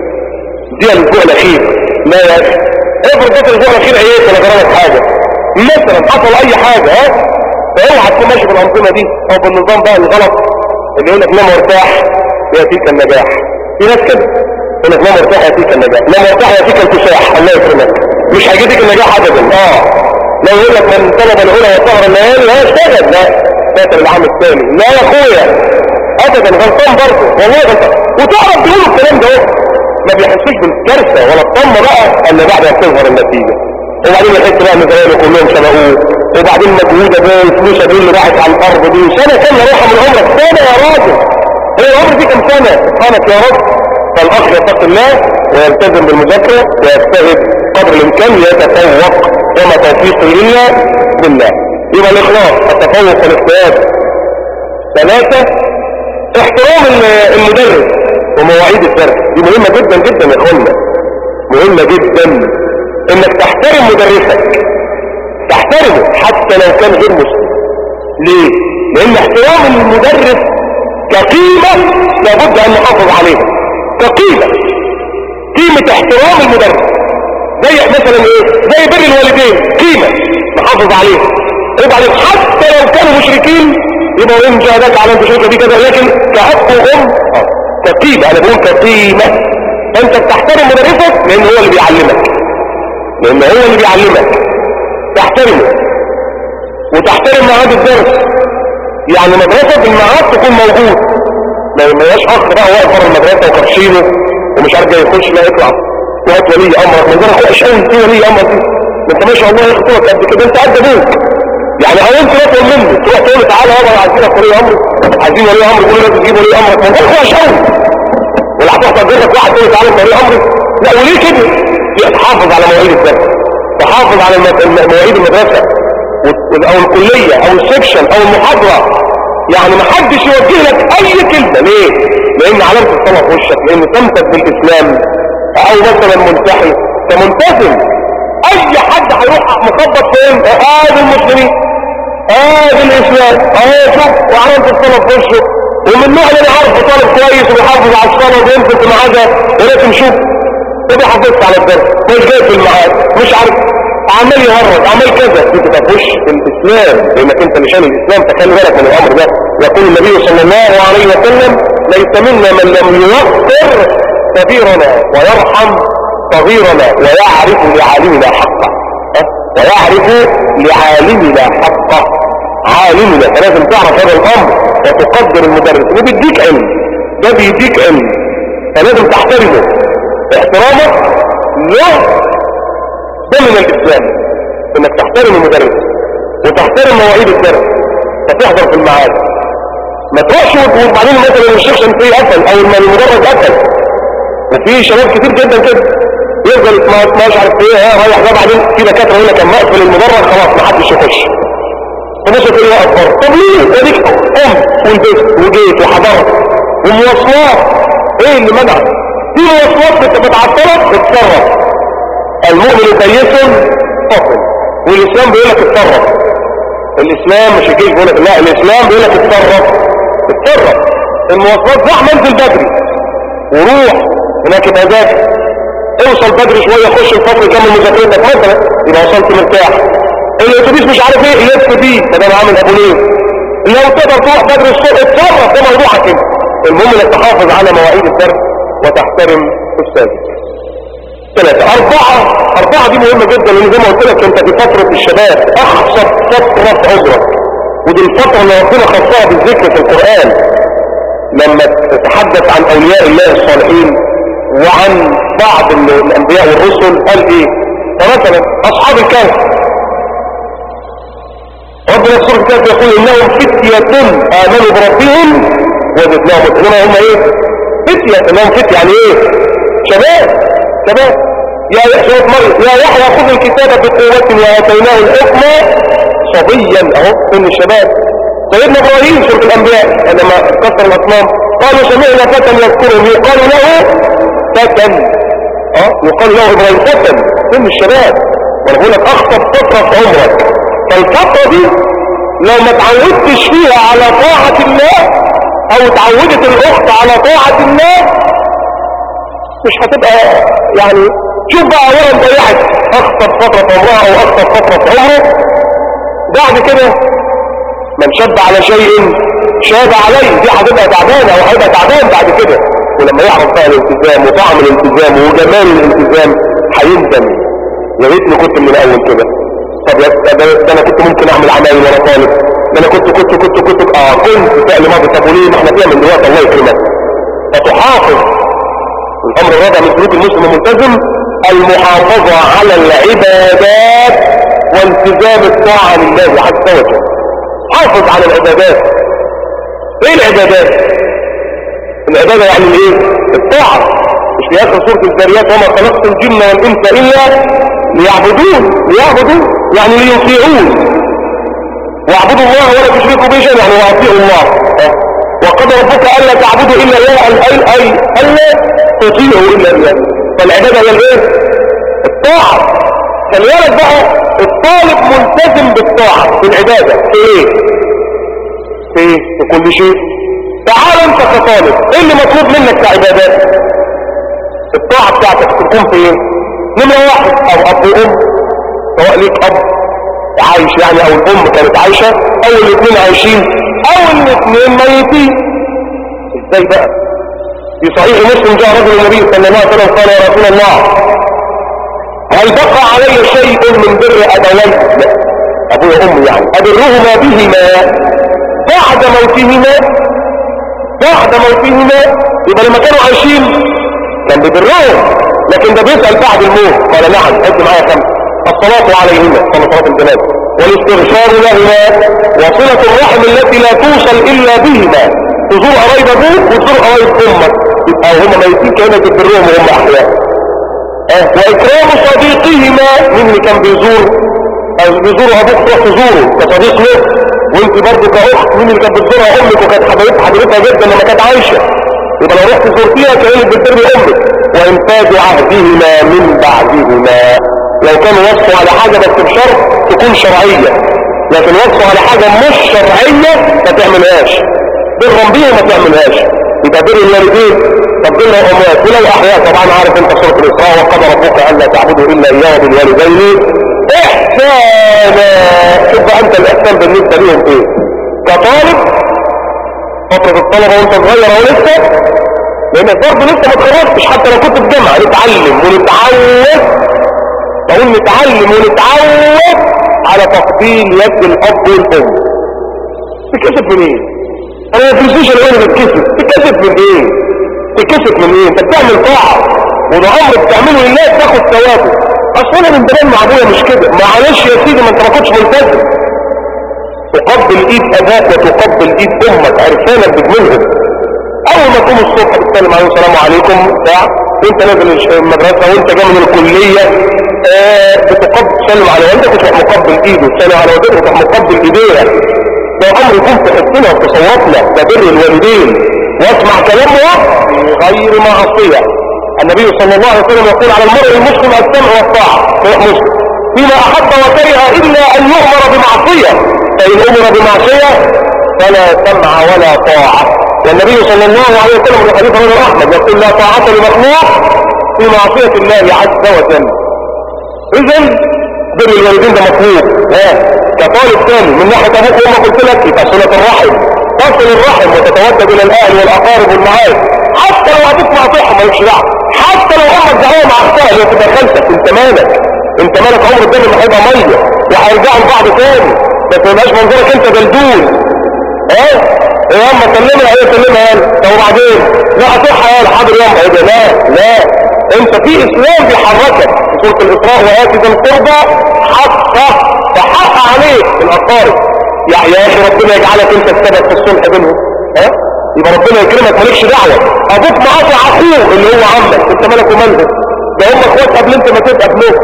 دي الاسبوع الاخير لا يا اخي افرض ده الاسبوع الاخير عييت ولا جرالك حاجه مثلا حصل اي حاجه ها فاوعى تكون ماشي بالانظمه دي او بالنظام بقى الغلط اللي يقول لك نام وارتاح ياتيك النجاح في ناس كده يقول لك نام وارتاح ياتيك النجاح نام وارتاح ياتيك الكساح الله يكرمك مش هيجيك النجاح ابدا اه لو يقول لك من طلب العلا وسهر الليالي لا اشتغل لا فاكر العام الثاني لا يا اخويا ابدا غلطان برضه والله غلطان وتعرف تقول الكلام ده ما بيحسوش بالكارثه ولا الطمه بقى الا بعد ما تظهر النتيجه وبعدين يحس بقى ان زمايله كلهم سبقوه وبعدين مجهوده ده الفلوس دي اللي راحت على الارض دي سنه كامله رايحه من عمرك سنه يا راجل هي العمر دي كام سنه سبحانك يا رب فالاخ يتقي الله ويلتزم بالمذاكره ويجتهد قدر الامكان يتفوق وما توفيقي الا بالله يبقى الاخلاص التفوق والاجتهاد ثلاثه احترام ال- المدرس ومواعيد الدرس دي مهمه جدا جدا يا اخوانا مهمه جدا انك تحترم مدرسك تحترمه حتى لو كان غير مسلم ليه لان احترام المدرس كقيمة لابد ان نحافظ عليها كقيمة قيمة احترام المدرس زي مثلا ايه زي بر الوالدين قيمة نحافظ عليها وبعدين حتى لو كانوا مشركين يبقى ان جاهدك على ان تشرك بي كذا لكن كحق ام آه، كقيمة انا بقول كقيمة انت بتحترم مدرسك لان هو اللي بيعلمك لان هو اللي بيعلمك تحترمه وتحترم ميعاد الدرس يعني مدرسة الميعاد تكون موجود ما ما يبقاش اخ بقى واقف بره المدرسة وكرشينه ومش عارف جاي يخش لا يطلع وهات ولي امرك من غير وحش قوي في ولي امر دي ما انت ما شاء الله يا اخي قد كده انت قد ابوك يعني او انت تطلب منه تروح تقول له تعالى يابا عايزينك ولي امر عايزين ولي امر يقول لازم تجيب ولي امرك من غير وحش قوي ولا هتروح تجرب واحد تقول له تعالى انت ولي امرك لا وليه كده لا، تحافظ على مواعيد الدرس تحافظ على الم- مواعيد المدرسة وال- او الكلية او السكشن او المحاضرة يعني ما حدش يوجه لك اي كلمة ليه لان علامة الصلاة في وشك لان تمسك بالاسلام او مثلا منتحي كملتزم اي حد هيروح مخبط فين ادي المسلمين ادي الاسلام اهو شوف وعلامة الصلاة في وشه ومن النوع اللي انا عارفه طالب كويس وبيحافظ على الصلاة وبينزل في ميعادها ولكن شوف تبقى حافظت على الدرس مش جاي في الميعاد مش عارف عمال يهرج عمال كذا دي تبقى في وش الاسلام لانك انت نشان الاسلام تخلي بالك من الامر ده يقول النبي صلى الله عليه وسلم ليس منا من لم يوقر كبيرنا ويرحم صغيرنا ويعرف لعالمنا حقه ها؟ ويعرف لعالمنا حقه عالمنا فلازم تعرف هذا الامر وتقدر المدرس وبيديك علم ده بيديك علم فلازم تحترمه احترامك له ده من الاسلام انك تحترم المدرس وتحترم مواعيد الدرس فتحضر في الميعاد ما تروحش وبعدين مثلا الشيخ شمسية قفل او المدرس قفل وفي شباب كتير جدا كده يفضل ما مش عارف ايه ها رايح ده بعدين في دكاتره يقول لك اما اقفل المدرج خلاص ما حدش يخش فمش هتقول له اكبر طب ليه اديك ام ولبست وجيت وحضرت ومواصلات ايه اللي منعك في مواصلات انت بتعطلك اتصرف المؤمن كيس فصل والاسلام بيقول لك اتصرف الاسلام مش الجيش بيقول لك لا الاسلام بيقول لك اتصرف اتصرف المواصلات زحمه انزل بدري وروح هناك يبقى ذاكر اوصل بدري شويه خش الفصل كمل مذاكرتك مثلا يبقى وصلت مرتاح الاتوبيس مش عارف ايه لف بيه فده انا عامل ابو ليه لو تقدر تروح بدري الصبح اتصرف ده موضوعك كده المهم انك تحافظ على مواعيد الدرس وتحترم استاذك ثلاثة أربعة أربعة دي مهمة جدا لأن زي ما قلت لك أنت في فترة الشباب أخصب فترة في عمرك ودي الفترة اللي ربنا خصها بالذكر في القرآن لما تتحدث عن أولياء الله الصالحين وعن بعض الأنبياء والرسل قال إيه فمثلا أصحاب الكهف ربنا في سورة الكهف يقول إنهم فتية آمنوا بربهم وزدناهم إنما هم إيه فتية إنهم فتية يعني إيه شباب شباب يا سورة مريم يا يحيى خذ الكتاب بقوة وآتيناه الحكم صبيا أهو من الشباب سيدنا إبراهيم سورة الأنبياء عندما كسر الأصنام قالوا سمعنا فتى يذكرهم يقال له فتى اه يقال له إبراهيم فتى من الشباب وانا بقول لك أخطب فترة في عمرك فالفترة دي لو ما تعودتش فيها على طاعة الله أو تعودت الأخت على طاعة الله مش هتبقى يعني شوف بقى اولا ضيعت اخطر فترة في عمرها او اخطر فترة في عمره بعد كده من شد على شيء شاد عليه دي هتبقى تعبانة او هيبقى تعبان بعد كده ولما يعرف بقى الالتزام وطعم الالتزام وجمال الالتزام هيندم يا ريتني كنت من الاول كده طب يا ده, ده انا كنت ممكن اعمل عمايل وانا طالب ده انا كنت كنت كنت كنت اه كنت فعل ماضي طب وليه ما احنا فيها من دلوقتي الله يكرمك فتحافظ الامر الرابع من سلوك المسلم الملتزم المحافظة على العبادات والتزام الطاعة لله عز وجل حافظ على العبادات ايه العبادات العبادة يعني الايه الطاعة مش في اخر سورة الذريات وما خلقت الجن والانس الا ليعبدون ليعبدون يعني ليطيعون واعبدوا الله ولا تشركوا به شيئا يعني واطيعوا الله وقد ربك الا تعبدوا الا اياه اي اي الا تطيعوا الا اياه فالعباده هي الايه الطاعه فالولد بقى الطالب ملتزم بالطاعه في العباده في ايه في ايه في كل شيء تعال انت كطالب ايه اللي مطلوب منك كعبادات الطاعه بتاعتك تكون في ايه نمره واحد او اب وام سواء ليك اب عايش يعني او الام كانت عايشه او الاثنين عايشين او الاثنين ميتين ازاي بقى في صحيح مسلم جاء رجل النبي صلى الله عليه وسلم قال يا رسول الله هل بقى علي شيء من بر ابوي ابويا وامي يعني ابرهما بهما بعد موتهما بعد موتهما يبقى لما كانوا عايشين كان بيبرهم لكن ده بيسأل بعد الموت قال نعم عد معايا خمسة الصلاة عليهما صلى صلاة الجنازة والاستغفار لهما وصلة الرحم التي لا توصل إلا بهما تزور قرايب ابوك وتزور قرايب امك يبقى هم ميتين كانوا تبرهم وهم احياء اه واكرام صديقهما مين اللي كان بيزور او بيزور ابوك تروح تزوره كصديق له وانت برضه كاخت مين اللي كانت بتزورها امك وكانت حبيبتها حبيبتها جدا لما كانت عايشه يبقى لو رحت زرتيها كانك بتبر امك وانفاذ عهدهما من بعدهما لو كانوا وصفوا على حاجه بس بشرط تكون شرعيه لكن وصفوا على حاجه مش شرعيه ما تعملهاش برهم بيه ما تعملهاش يبقى بر الوالدين طب بر الاموات ولو احياء طبعا عارف انت سوره الاسراء وقضى ربك الا تعبدوا الا اياه بالوالدين احسانا شوف بقى انت الاحسان بالنسبه ليهم ايه كطالب فتره الطلبه وانت صغير اهو لسه لانك برضه لسه ما اتخرجتش حتى لو كنت في جامعه نتعلم ونتعود اقول نتعلم ونتعود على تفضيل يد الاب والام تكسب من ايه انا ما فيش انا بتكسب تكسب من ايه تكسب من ايه انت بتعمل طاعه وده امر بتعمله لله تاخد ثوابه اصل انا من زمان مع ابويا مش كده معلش يا سيدي ما انت ما كنتش ملتزم تقبل ايد اباك وتقبل ايد امك عرفانك بجملهم اول ما تقوم الصبح تتكلم عليه السلام عليكم بتاع وانت نازل المدرسه وانت جاي من الكليه آه بتقبل تسلم على والدك وتروح مقبل ايده تسلم على والدك وتروح مقبل ايديها ده امر يكون في حسنا وفي صواتنا ده بر الوالدين واسمع كلامه غير معصيه النبي صلى الله عليه وسلم يقول على المرء المسلم السمع والطاعه صحيح مسلم فيما احب وكره الا ان يؤمر بمعصيه فان امر بمعصيه فلا سمع ولا طاعه والنبي صلى الله عليه وسلم في حديث ابن احمد يقول لا طاعه لمخلوق في معصيه الله عز وجل اذا بر الوالدين ده مطلوب ها كطالب ثاني من ناحيه ابوك وامك قلت لك يبقى صله الرحم تصل الرحم وتتودد الى الاهل والاقارب والمعارف حتى لو ابوك مقاطعهم مالكش دعوه حتى لو امك زعلانه مع اختها اللي تبقى خالتك انت مالك انت مالك عمر الدم اللي هيبقى ميه وهيرجعوا لبعض تاني ما تبقاش منظرك انت دلدول ها يا اما سلمها هي سلمها يالا طب وبعدين لا اصحى يالا حاضر ياما ايه ده لا لا انت في اسلام بيحركك في سوره الاسراء واتي ذا القربى حقه فحق عليك الاقارب يعني يا اخي ربنا يجعلك انت السبب في الصلح بينهم ها يبقى ربنا يكرمك مالكش دعوه ابوك معاك اخوه اللي هو عمك انت مالك ومالهم ده هم اخوات قبل انت ما تبقى ابنهم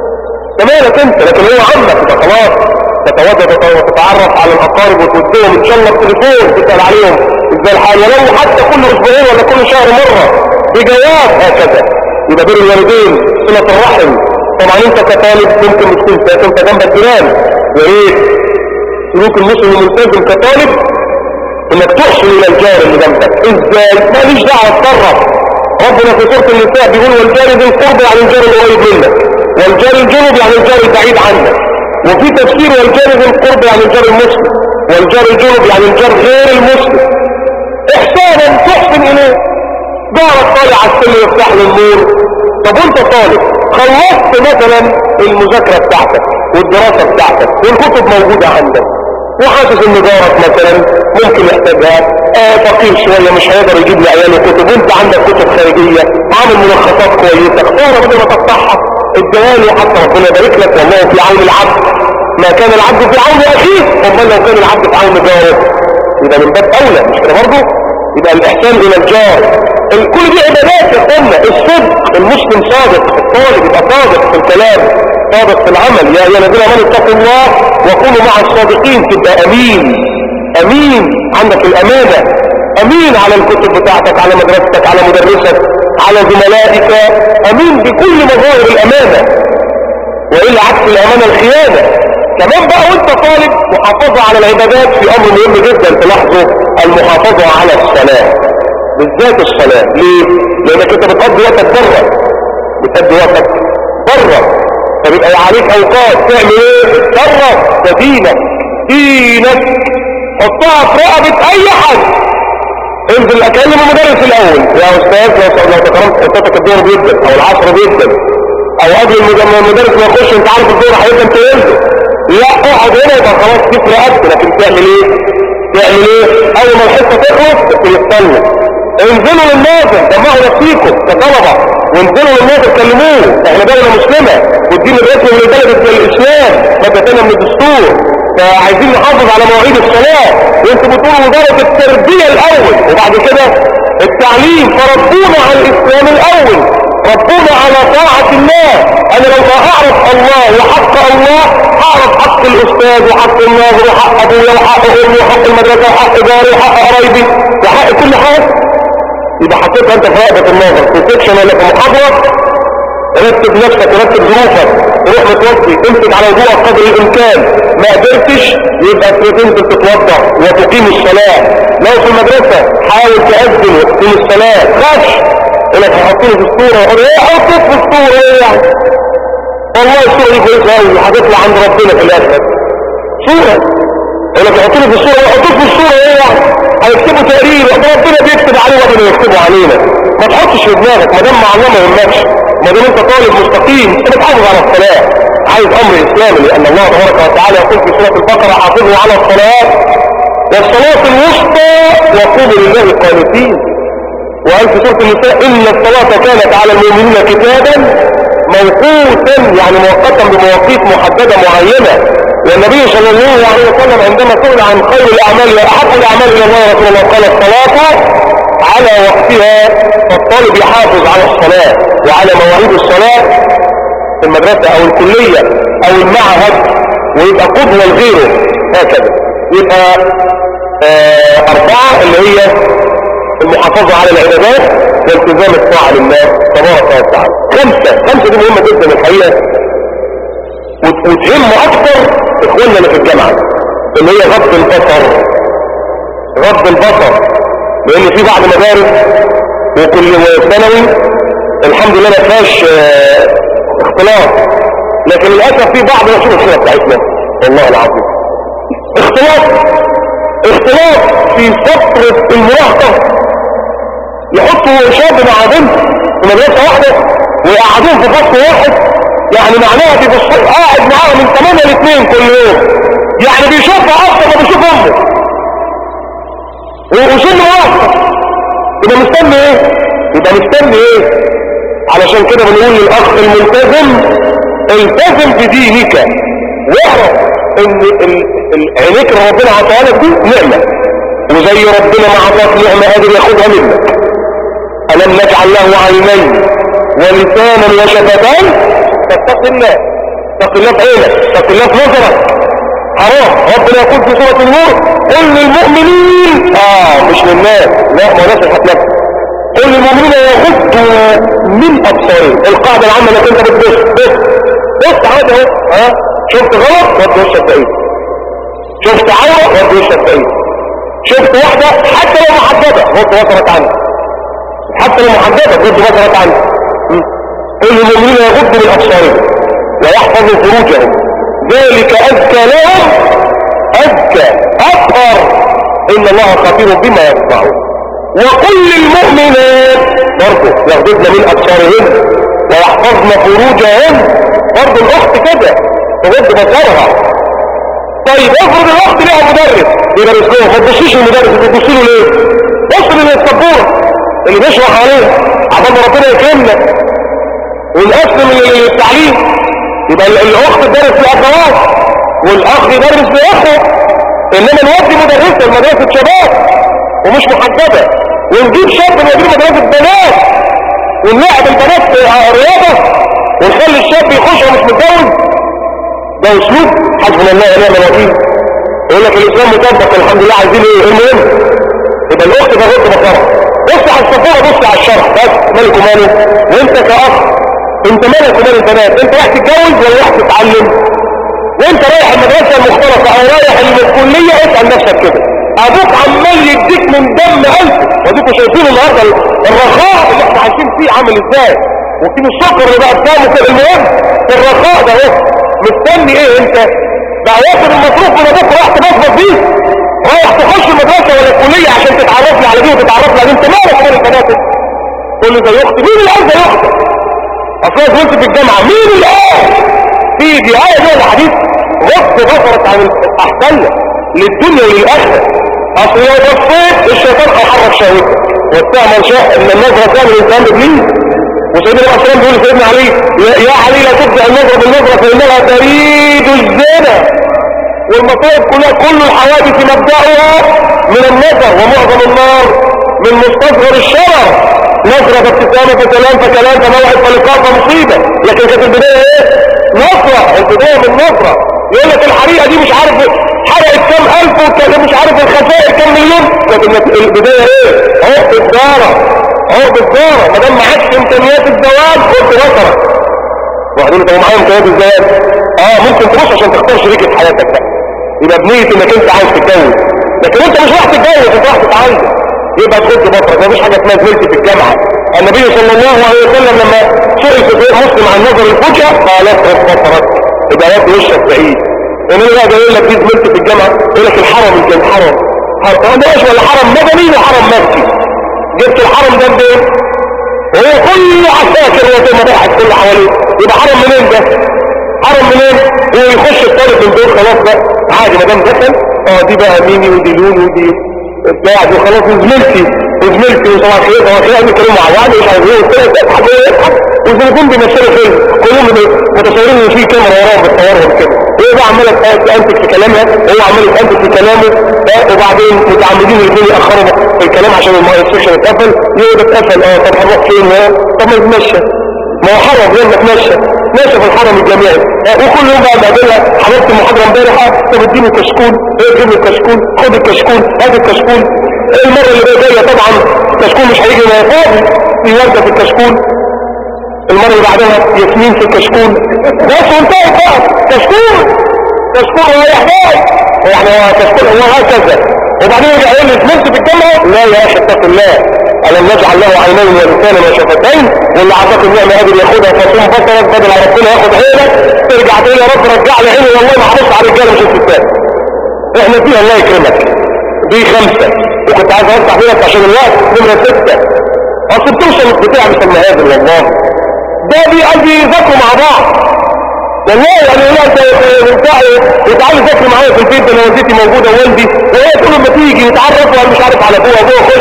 ده مالك انت لكن هو عمك يبقى خلاص تتواجد وتتعرف على الاقارب وتودهم ان شاء الله بتليفون تسال عليهم ازاي الحال ولو حتى كل اسبوعين ولا كل شهر مره بجواب هكذا يبقى بين الوالدين صله الرحم طبعا انت كطالب ممكن تكون ساكن انت جنبك جيران يا ريت سلوك المسلم الملتزم كطالب انك تحسن الى الجار اللي جنبك ازاي ماليش دعوه اتصرف ربنا في سوره النساء بيقول والجار ذي القرب يعني الجار القريب منك والجار الجنوب يعني الجار البعيد عنك وفي تفسير والجار ذي القرب يعني الجار المسلم والجار الجنوب يعني الجار غير المسلم احسانا تحسن اليه جارك طالع على السلم يفتح له النور طب وانت طالب خلصت مثلا المذاكره بتاعتك والدراسه بتاعتك والكتب موجوده عندك وحاسس ان جارك مثلا ممكن يحتاجها آه فقير شويه مش هيقدر يجيب لعياله كتب وانت عندك كتب خارجيه عامل ملخصات كويسه اختار بدل ما تقطعها اديها حتى ربنا يبارك لك والله في عون العبد ما كان العبد في عون اخيه امال لو كان العبد في عون جاره يبقى من باب اولى مش كده برضه يبقى الاحسان الى الجار كل دي عبادات يا اخوانا الصدق المسلم صادق الطالب يبقى صادق في الكلام صادق في العمل يا ايها الذين امنوا اتقوا الله وكونوا مع الصادقين تبقى امين امين عندك الامانه امين على الكتب بتاعتك على مدرستك على مدرسك على زملائك امين بكل مظاهر الامانه والا عكس الامانه الخيانه كمان بقى وانت طالب محافظه على العبادات في امر مهم جدا تلاحظه المحافظه على الصلاه بالذات الصلاه ليه؟ لانك انت بتقضي وقتك بره بتقضي وقتك بره فبيبقى عليك اوقات تعمل ايه؟ تتصرف ده دينك دينك حطها في رقبه اي حد انزل اكلم المدرس الاول يا استاذ لو لو تكرمت حطتك الدور جدا او العصر جدا او قبل المدرس ما يخش انت عارف الدور هيبقى انت ينزل لا اقعد هنا يبقى خلاص كيف رقبت لكن تعمل ايه تعمل ايه اول ما الحصه تخلص تستنى انزلوا للناظر جمعوا نفسيكم كطلبه وانزلوا للناظر كلموه احنا بلد مسلمه والدين الرسمي من بلد الاسلام ماده ثانيه من الدستور فعايزين نحافظ على مواعيد الصلاه وانتوا بتقولوا درجه التربيه الاول وبعد كده التعليم فربونا على الاسلام الاول ربنا على طاعة الله انا لو اعرف الله وحق الله اعرف حق الاستاذ وحق الناظر وحق ابويا وحق امي وحق المدرسة وحق جاري وحق قرايبي وحق كل حاجة يبقى حطيتها انت في رقبة الناظر في سكشن ولا في محاضرة رتب نفسك ورتب ظروفك تروح متوضي امسك على وضوءك قدر الامكان ما قدرتش يبقى تنزل تتوضا وتقيم الصلاه لو في المدرسه حاول تاذن وتقيم الصلاه خش لك هحطيه في الصوره يقول ايه حطيت في الصوره ايه يعني والله الصوره دي كويسه قوي هتطلع عند ربنا في الاخر صوره يقول لك حطيني في الصوره حطيت في الصوره ايه يعني هيكتبوا تقرير ربنا بيكتب عليه ربنا يكتبوا علينا ما تحطش في دماغك ما دام مع الله ما يهمكش ما دام انت طالب مستقيم انت بتحافظ على الصلاه عايز امر اسلامي لان الله تبارك وتعالى يقول في سوره البقره حافظوا على الصلاه والصلاه الوسطى وقوموا لله قانتين وقال في سوره النساء ان الصلاه كانت على المؤمنين كتابا موقوتا يعني مؤقتا بمواقيت محدده معينه والنبي صلى الله عليه وسلم عندما سئل عن خير الاعمال واحب الاعمال الى الله رسول الله قال الصلاه على وقتها فالطالب يحافظ على الصلاه وعلى مواعيد الصلاه في المدرسه او الكليه او المعهد ويبقى قدوه لغيره هكذا يبقى آه اربعه اللي هي المحافظه على العبادات والتزام الطاعه لله تبارك وتعالى خمسه خمسه دي مهمه جدا الحقيقه وتهم اكتر اخواننا اللي في الجامعة اللي هي غض البصر غض البصر لان في بعض مدارس وكل ثانوي الحمد لله ما فيهاش اه اختلاط لكن للاسف في بعض نشوف الصوره بتاعتنا والله العظيم اختلاط اختلاط في فترة المراهقة يحطوا شاب مع بنت في مدرسة واحدة ويقعدوهم في فصل واحد يعني معناها بيبص قاعد معاها من 8 ل 2 كل يوم يعني بيشوفها اكتر ما بيشوف امه وسنه واحد يبقى مستني ايه يبقى مستني ايه علشان كده بنقول للاخ الملتزم التزم بدينك واعرف ان عينيك اللي ربنا عطاها لك دي نعمه وزي ربنا ما عطاك نعمه قادر ياخدها منك الم نجعل له عينين ولسانا وشفتين فاتق الله اتق الله في عينك اتق الله في نظرك حرام ربنا يقول في سورة النور قل للمؤمنين اه مش للناس لا ما ناس الحكلات قل للمؤمنين يغضوا من ابصارهم القاعدة العامة انك انت بتبص بص بص عادي اهو ها شفت غلط رد وشك بعيد شفت عورة رد وشك بعيد شفت واحدة حتى لو محددة رد بصرك عنها حتى لو محددة رد بصرك عنها قل للمؤمنين يغضوا من ابصارهم ويحفظوا فروجهم ذلك اذكى لهم اذكى اطهر ان الله خبير بما يصنعون وقل للمؤمنات برضه يغضبن من ابصارهن ويحفظن فروجهن برضه الاخت كده تغض بصرها طيب افرض الاخت ليها مدرس يدرس لها ما تبصيش المدرس بتبصي له ليه بص للسبوره اللي بيشرح عليه عبال ما ربنا يكرمنا والاصل من التعليم يبقى الاخت تدرس لاخوات والاخ يدرس لاخوه انما نودي مدرسه لمدرسه شباب ومش محدده ونجيب شاب من مدرسه بنات ونلعب البنات رياضه ونخلي الشاب يخش ومش متجوز ده اسلوب حسبنا الله ونعم الوكيل يقول لك الاسلام مطبق الحمد لله عايزين ايه المهم يبقى الاخت ده غض بصرها بص على السفوره بص على الشرح بس مالك وماله وانت كاخ انت مالك ومال البنات انت رايح تتجوز ولا رايح تتعلم وانت رايح المدرسه المختلطه او رايح الكليه اسال نفسك كده ابوك عمال يديك من دم قلبه واديكوا شايفين النهارده الرخاء اللي احنا عايشين فيه عامل ازاي وفي السكر اللي بقى بتاعه كده المهم الرخاء ده اهو مستني ايه انت ده هياخد المصروف من ابوك رايح تبصبص بيه رايح تخش المدرسه ولا الكليه عشان تتعرف لي على دي وتتعرف لي على دي انت مالك ومال البنات تقول لي زي اختي مين اللي قال زي اختك اصلا وانت في الجامعة مين الآن في دي آية زي الحديث غض بصرك عن الأحسن للدنيا وللآخرة اصل لو بصيت الشيطان هيحرك شهوتك والتعمل شاء ان النظرة كان الانسان ابليس وسيدنا الاسلام بيقول سيدنا علي يا علي لا تبدأ النظرة بالنظرة فإنها تريد الزنا والمصائب كلها كل الحوادث مبدأها من النظر ومعظم النار من مستصغر الشرر نظرة فابتسامة فسلام فكلام فموعد فلقاء فمصيبة لكن كانت البداية ايه نظرة البداية من نظرة يقول لك الحريقة دي مش عارف حرقت كام الف وكان مش عارف الخسائر كام مليون لكن البداية ايه عقد الدارة عقد الدارة ما دام معكش امكانيات الزواج خد بصرك واحدين انت معاهم امكانيات الزواج اه ممكن تبص عشان تختار شريكة حياتك بقى يبقى بنية انك انت عايز تتجوز لكن انت مش رايح تتجوز انت رايح تتعلم يبقى تغض بصرك مفيش حاجه اسمها زميلتي في الجامعه النبي صلى الله عليه وسلم لما سئل في صحيح مسلم عن نظر الفجأة قال اغض بصرك يبقى ود وشك بعيد انما بقى يقول لك دي زميلتي في الجامعه يقول لك الحرم يمكن الحرم حرم ماشي ولا حرم مدني وحرم مكي جبت الحرم ده منين وهو كله عساكر وزي ما ضحك كله حواليه يبقى حرم منين ده حرم منين هو يخش الطالب من دول خلاص بقى عادي ما دام دخل اه دي بقى ميني ودي لون ودي بتاع دي خلاص وزميلتي وزميلتي وصباح خير صباح خير بيتكلموا مع بعض مش عارف ايه وبتاع تضحك ويضحك وزي بيمثلوا فيلم كلهم متصورين ان في كاميرا وراهم بتصورهم كده هي بقى عماله تأنتج في كلامها هو عمال يتأنتج في كلامه وبعدين متعمدين الاثنين يأخروا في الكلام عشان السكشن اتقفل يقعد اتقفل اه طب هنروح فين طب ما نتمشى ما هو حرم يلا نتمشى ماشي في الحرم الجامعي وكل يوم بقى بقابلها حضرت المحاضره امبارح طب اديني كشكول ايه تجيب لي الكشكول خد الكشكول هات الكشكول المره اللي جايه طبعا الكشكول مش هيجي ما فاضي في ورده في الكشكول المره اللي بعدها ياسمين في الكشكول بس وانتهت بقى كشكول كشكول هو يحتاج يعني هو كشكول هو هكذا وبعدين يرجع يقول لي سمعت في الجامعه لا يا اخي اتق الله ألم نجعل له عينين ولسانا وشفتين واللي عطاك النعمة قادر ياخدها فصوم بصرك بدل على ربنا ياخد عينك ترجع تقول يا رب رجع لي عيني والله ما هبص على الرجاله مش الستات احنا فيها الله يكرمك دي خمسة وكنت عايز اوسع فيها عشان الوقت نمرة ستة اصل بتوصل بتاع مش المهاجر والله ده بي قلبي يذاكروا مع بعض والله يعني لا انت بتاع وتعالى ذاكر معايا في البيت ده انا والدتي موجوده ووالدي وهي تقول لما تيجي نتعرف وانا مش عارف على ابوها ابوها خش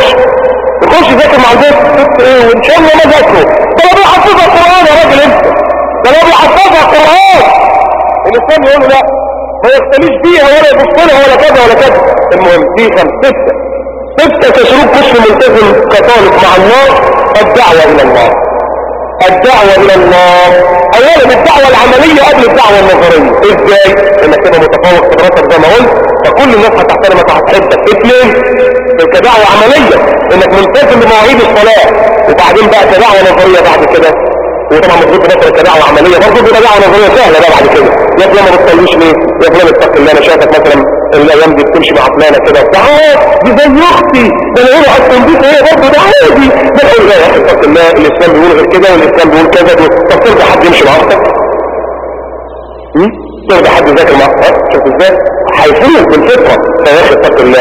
يخش يذاكر مع البيت ست ايه وان شاء الله ما ذاكره ده انا بيحفظها القران يا راجل انت ده انا بيحفظها القران الاسلام يقول له لا ما يختليش فيها ولا يبص لها ولا كذا ولا كذا المهم دي خمس سته سته كسلوك مسلم ملتزم كطالب مع الله الدعوه الى الله الدعوة الى الله اولا الدعوة العملية قبل الدعوة النظرية ازاي انك تبقى متفوق في دراستك زي ما قلت فكل الناس هتحترمك وهتحبك اثنين كدعوة عملية انك ملتزم بمواعيد الصلاة وبعدين بقى كدعوة نظرية بعد كده وطبعا مفروض بنصر كدعوة عملية برضه بيبقى دعوة نظرية سهلة بقى بعد كده يا فلان ما بتصليش ليه يا فلان اتق الله انا شايفك مثلا الايام دي بتمشي مع فلانة كده وبتاع اه دي زي اختي ده انا اقول اصلا دي هي برضه ده عادي ده اقول لا يا اخي اتق الله الاسلام بيقول غير كده والاسلام بيقول كذا طب ترضى حد يمشي مع اختك ترضى حد يذاكر مع اختك شوف ازاي هيفوق بالفطره يا اخي اتق الله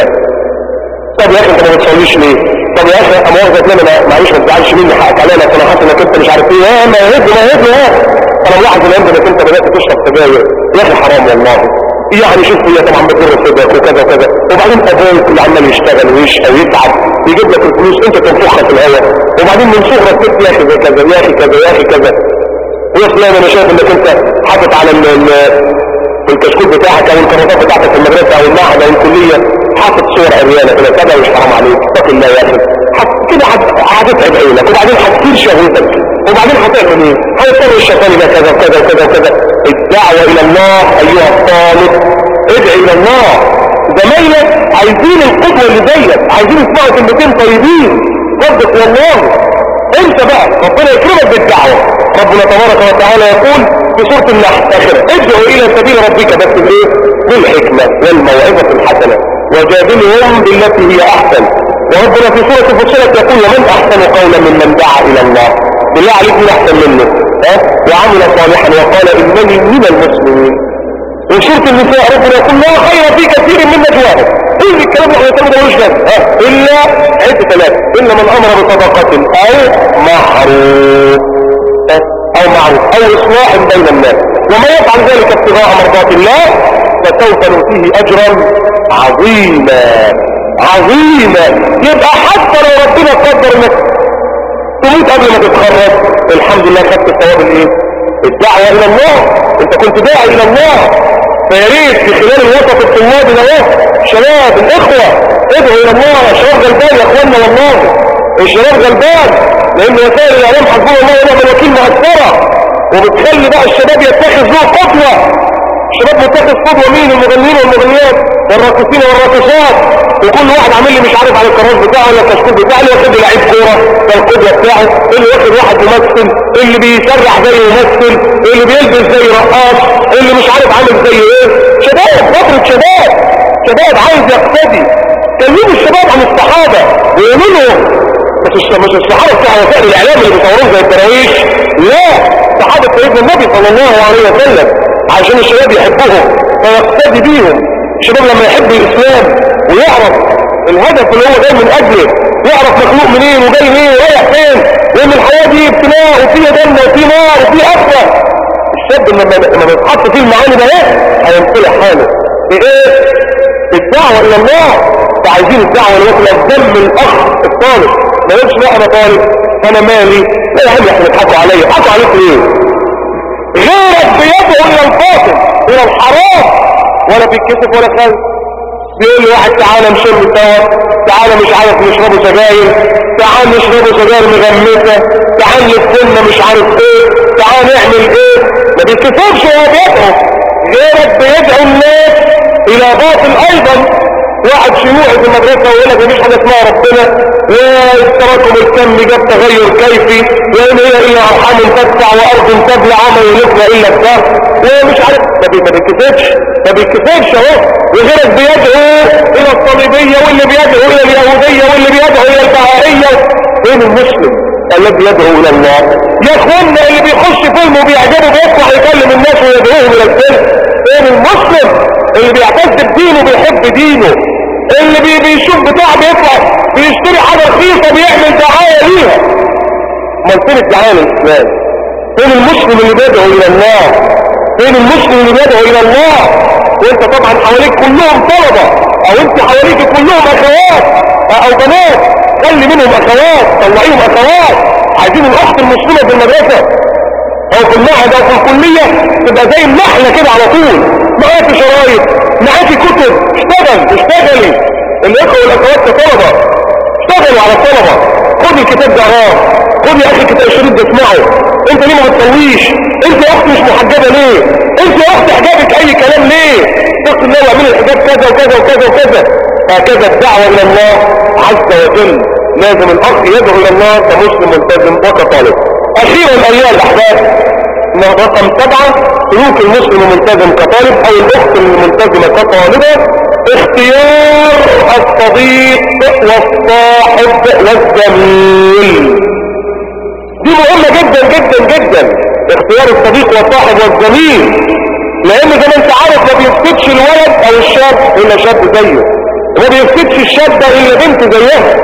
طب يا اخي انت ما بتصليش ليه طب يا اخي انا واخدك ليه معلش ما تزعلش مني حقك عليا انا حاسس انك انت مش عارف ايه اه ما يهد ما يهد اه انا ملاحظ الايام انك انت بدات تشرب سجاير يا اخي حرام والله يعني شوف هي طبعا بتضر صدرك وكذا وكذا وبعدين ابوك اللي عمال يشتغل ويشقى ويتعب يجيب لك الفلوس انت تنفخها في الهواء وبعدين من صغرك تقول يا اخي زي كذا يا اخي كذا يا اخي كذا ويا فلان انا شايف انك انت حاطط على الكشكول بتاعك او الكراسات بتاعتك في المدرسه او المعهد او الكليه حاطط صور عريانه كده كده مش حرام عليك اتق الله يا اخي كده هتتعب عينك وبعدين هتطير شهوتك وبعدين هتعمل ايه هيضطر الشيطان الى كذا وكذا وكذا وكذا الدعوه الى الله ايها الطالب ادعي الى الله زمايلك عايزين القدوه اللي زيك عايزين يسمعوا كلمتين طيبين صدق والله انت بقى ربنا يكرمك بالدعوه ربنا تبارك وتعالى يقول في سوره النحل اخر ادعو الى سبيل ربك بس بايه بالحكمه والموعظه الحسنه وجادلهم بالتي هي احسن وربنا في سورة فصلت يقول ومن احسن قولا ممن دعا الى الله بالله عليك من احسن منه ها وعمل صالحا وقال انني من المسلمين وسورة النساء ربنا يقول لا خير في كثير من نجواهم ايه الكلام اللي احنا بنقوله مش ها الا عد ثلاثة الا من امر بصدقة او معروف او معروف او اصلاح بين الناس وما يفعل ذلك ابتغاء مرضات الله فسوف نؤتيه اجرا عظيما عظيمة يبقى حتى لو ربنا قدر انك تموت قبل ما تتخرج الحمد لله خدت الثواب الايه الدعوة الى الله انت كنت داعي الى الله فيا ريت في خلال الوسط الطلابي ده شباب الاخوة ادعوا الى الله يا شباب غلبان يا اخوانا والله الشباب غلبان لان وسائل الاعلام حسبنا الله ونعم الوكيل مؤثرة وبتخلي بقى الشباب يتخذ له قدوة الشباب متخذ قدوة مين المغنيين والمغنيات والراقصين والراقصات وكل واحد عامل لي مش عارف على الكراس بتاعه ولا الكشكول بتاعه اللي واخد لعيب كوره ده القدوه بتاعه اللي واخد واحد ممثل اللي بيسرح زي ممثل اللي بيلبس زي رقاص اللي مش عارف عامل زي ايه شباب فتره شباب شباب عايز يقتدي كلموا الشباب عن الصحابه ويقولوا لهم مش مش الصحابه بتاع وسائل الاعلام اللي بيصوروهم زي الدراويش لا صحابه سيدنا النبي صلى الله عليه وسلم عشان الشباب يحبوهم فيقتدي بيهم الشباب لما يحب الاسلام ويعرف الهدف اللي هو جاي من اجله يعرف مخلوق منين وجاي منين ورايح فين وان الحياة دي ابتلاء وفيها جنة وفي نار وفي اخرة الشاب لما لما بيتحط فيه المعاني ده ايه هينطلع حاله بايه بالدعوة الى الله فعايزين الدعوة اللي هو الدم الاخ الطالب ما يقولش لا انا طالب انا مالي لا يا عم احنا بيضحكوا عليا بيضحكوا عليك ليه غيرك بيدعو الى الباطل الى الحرام ولا بيتكسف ولا خايف بيقول لي واحد تعالى نشرب سوا تعالى مش عارف نشربوا سجاير تعال نشربوا سجاير مغمسه تعال نفتنا مش عارف ايه تعال نعمل ايه ما بيتكسفش وهو بيدعو غيرك بيدعو الناس الى باطل ايضا واحد شيوعي في المدرسة ويقول لك مفيش حاجة اسمها ربنا والتراكم الكمي جاب تغير كيفي وان هي الا ارحام تدفع وارض تبلع وما يلفنا الا الدهر ومش عارف ما بي- ما بيتكسفش ما بيتكسفش اهو وغيرك بيدعو الى الصليبية واللي بيدعو الى اليهودية واللي بيدعو الى البهائية فين المسلم الذي يدعو الى الله يا اخوانا اللي بيخش فيلم وبيعجبه بيطلع يكلم الناس ويدعوهم الى الفيلم فين المسلم اللي بيعتز بدينه بيحب دينه اللي بي بيشوف بتاع بيطلع بيشتري حاجة رخيصة بيعمل دعاية ليها امال فين الدعاية للإسلام فين المسلم اللي بيدعو إلى الله فين المسلم اللي بيدعو إلى الله وانت طبعا حواليك كلهم طلبة او انت حواليك كلهم اخوات او بنات خلي منهم اخوات طلعيهم اخوات عايزين الاخت المسلمة في المدرسة او في المعهد او في الكلية تبقى زي النحلة كده على طول معاكي شرايط معاكي كتب اشتغل اشتغلي الاخوة والاخوات كطلبة اشتغلوا على الطلبة خد الكتاب ده اقراه خد يا اخي كتاب الشريط ده اسمعه انت ليه ما بتصليش انت يا اختي مش محجبة ليه انت يا اختي حجابك اي كلام ليه اتق الله واعملي الحجاب كذا وكذا وكذا وكذا هكذا الدعوة الى الله عز وجل لازم الاخ يدعو الى الله كمسلم ملتزم وكطالب اخيرا ايها الاحباب رقم سبعة سلوك المسلم الملتزم كطالب او الاخت الملتزمة كطالبة اختيار الصديق والصاحب والزميل دي مهمة جدا جدا جدا اختيار الصديق والصاحب والزميل لان زي ما انت عارف ما بيفسدش الولد او الشاب الا شاب زيه وما بيفسدش الشاب الا بنت زيها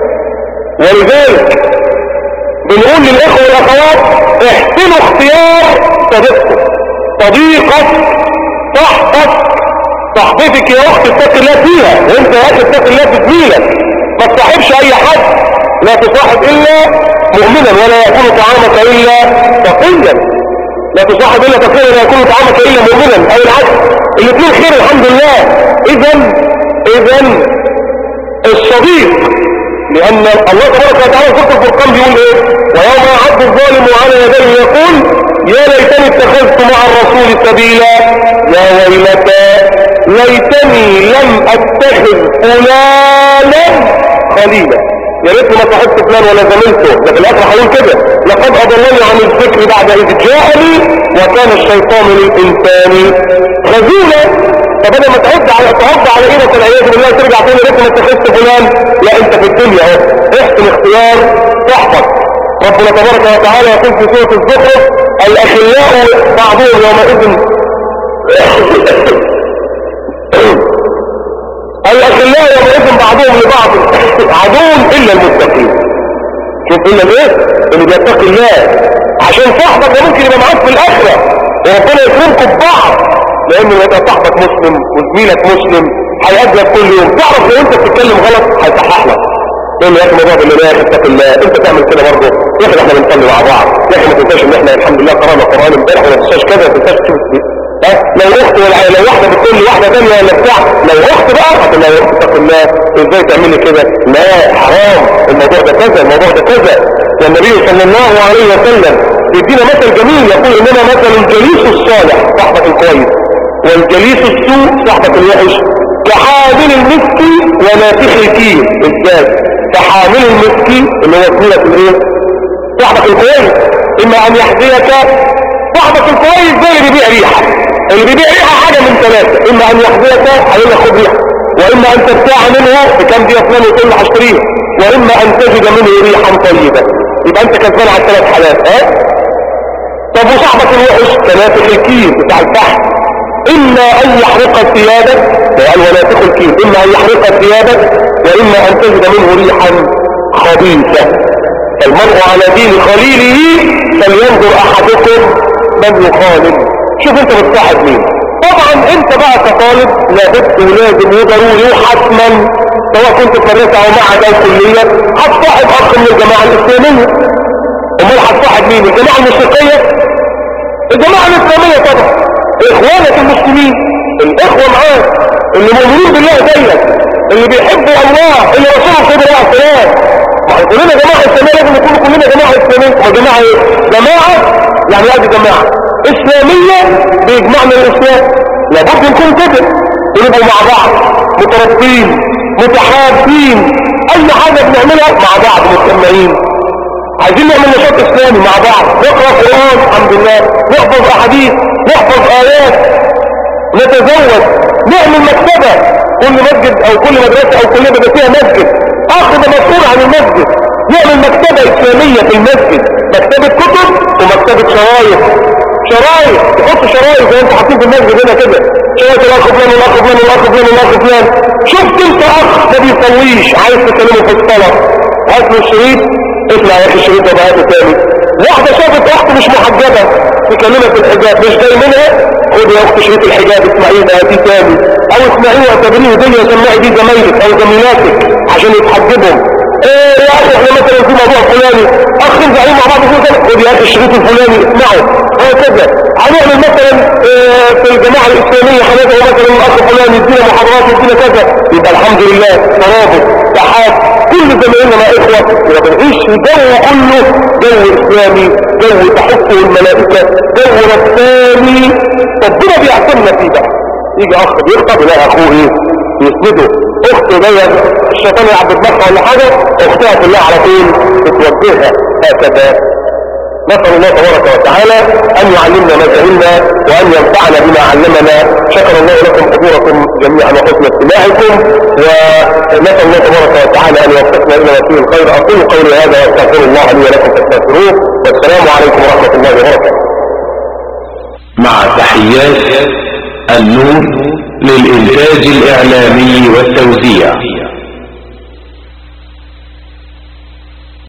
ولذلك بنقول للاخوة والاخوات احسنوا اختيار صديقكم صديقك صاحبك صاحبتك يا اخت اتق الله فيها وانت يا اخي اتق الله في زميلك ما تصاحبش اي حد لا تصاحب الا مؤمنا ولا يكون طعامك الا تقيا لا تصاحب الا تقيا ولا يكون طعامك الا مؤمنا او العكس الاثنين خير الحمد لله اذا اذا الصديق لأن الله تبارك وتعالى في سورة الفرقان بيقول إيه ويوم يعض الظالم على يديه يقول يا ليتني اتخذت مع الرسول سبيلا يا ويلتى ليتني لم أتخذ فلانا خليلا يا ريتني ما صاحبت فلان ولا زميلته ده في الآخر هقول كده لقد أضلني عن الذكر بعد إذ جاءني وكان الشيطان للإنسان خذولا فبدل ما تعد على تعد على ايدك والعياذ بالله ترجع تاني لك ما اتخذت فلان لا انت في الدنيا اهو احسن اختيار صاحبك ربنا تبارك وتعالى يقول في سوره الزخرف الاخلاء بعضهم يومئذ الاخلاء يومئذ بعضهم لبعض عدو الا المتقين شوف الا الايه اللي بيتقي الله عشان صاحبك ده ممكن يبقى معاك في الاخره وربنا يكرمكم ببعض لانه يبقى صاحبك مسلم وزميلك مسلم هيقابلك كل يوم تعرف لو انت بتتكلم غلط هيصحح لك تقول له يا اخي الموضوع بالله يا اخي اتق الله انت تعمل كده برضه يا اخي احنا بنصلي مع بعض يا اخي ما تنساش ان احنا الحمد لله قرانا قران امبارح وما تنساش كذا ما تنساش تشوف ها لو اخت ولا لو واحده بتقول لي واحده ثانيه ولا بتاع لو اخت بقى هتقول لها يا اخت اتق الله ازاي تعملي كده لا حرام الموضوع ده كذا الموضوع ده كذا والنبي صلى الله عليه وسلم بيدينا مثل جميل يقول انما مثل الجليس الصالح صاحبك الكويس والجليس السوء صاحبة الوحش كحامل المسك ونافخ الكير ازاي كحامل المسك اللي هو سميلة الايه صاحبك الكويس اما ان يحذيك صاحبك الكويس ده اللي بيبيع ريحة اللي بيبيع ريحة حاجة من ثلاثة اما ان يحذيك هيقول لك خد ريحة واما ان تبتاع منه بكام دي افلام وتقول له هشتريه واما ان تجد منه ريحا طيبة يبقى انت كسبان على الثلاث حالات ها طب وصاحبك الوحش كنافخ الكير بتاع البحث اما ان يحرق ثيابك وقال ولا تدخل فيه اما ان يحرق ثيابك فإما أن تجد منه ريحا خبيثة المرء على دين خليله فلينظر أحدكم من يخالف شوف انت بتصاحب مين طبعا انت بقى كطالب لابد ولازم وضروري وحتما سواء كنت في مدرسه او معهد او كليه هتصاحب اخ من الجماعه الاسلاميه امال هتصاحب مين الجماعه الموسيقيه الجماعه الاسلاميه طبعا اخوانك المسلمين الاخوه معاك اللي مؤمنين بالله زيك اللي بيحبوا الله اللي رسوله صلى الله عليه وسلم ما احنا كلنا جماعه اسلاميه لازم نكون كلنا جماعه اسلاميه ما جماعه ايه جماعه يعني ادي جماعه اسلاميه بيجمعنا الاسلام لابد نكون كده ونبقوا مع بعض مترابطين متحابين اي حاجه بنعملها مع بعض مجتمعين عايزين نعمل نشاط اسلامي مع بعض نقرا قران الحمد لله نحفظ احاديث نحفظ ايات نتزوج نعمل مكتبه كل مسجد او كل مدرسه او كليه بيبقى فيها مسجد اخذ مسؤول عن المسجد نعمل مكتبه اسلاميه في المسجد مكتبه كتب ومكتبه شرايط شرايط تحط شرايط زي انت حاطين في المسجد هنا كده شرايط الاخ فلان والاخ فلان والاخ فلان والاخ فلان شفت انت اخ ما بيصليش عايز تكلمه في الصلاه هات له الشريط اطلع يا اخي الشريط ده بقى تاني واحده شافت اخت مش محجبه تكلمها في الحجاب مش جاي منها خد يا اخت شريط الحجاب اسمعيه ده هاتيه تاني او اسمعيه واعتبريه دي وسمعي دي زمايلك او زميلاتك عشان يتحجبهم ايه يا اخي احنا مثلا في موضوع فلاني اخ زعيم مع بعض كده خد يا اخي الشريط الفلاني اسمعه هكذا هنعمل مثلا اه في الجماعه الاسلاميه هندعو مثلا الاخ فلان يدينا محاضرات يدينا كذا يبقى الحمد لله ترابط تحاب كل زمايلنا مع اخوه يبقى بنعيش في جو كله جو اسلامي جو تحفه الملائكه جو رباني ربنا بيعتمنا فيه بقى يجي اخ بيخطب يلاقي اخوه ايه يسنده اخت جايه الشيطان يلعب بدماغها ولا حاجه اختها كلها على طول بتوجهها هكذا نسأل الله تبارك وتعالى أن يعلمنا ما جهلنا وأن ينفعنا بما علمنا شكر الله لكم حضوركم جميعا وحسن استماعكم ونسأل الله تبارك وتعالى أن يوفقنا إلى وفيه الخير أقول قولي هذا وأستغفر الله لي ولكم فاستغفروه والسلام عليكم ورحمة الله وبركاته مع تحيات النور للإنتاج الإعلامي والتوزيع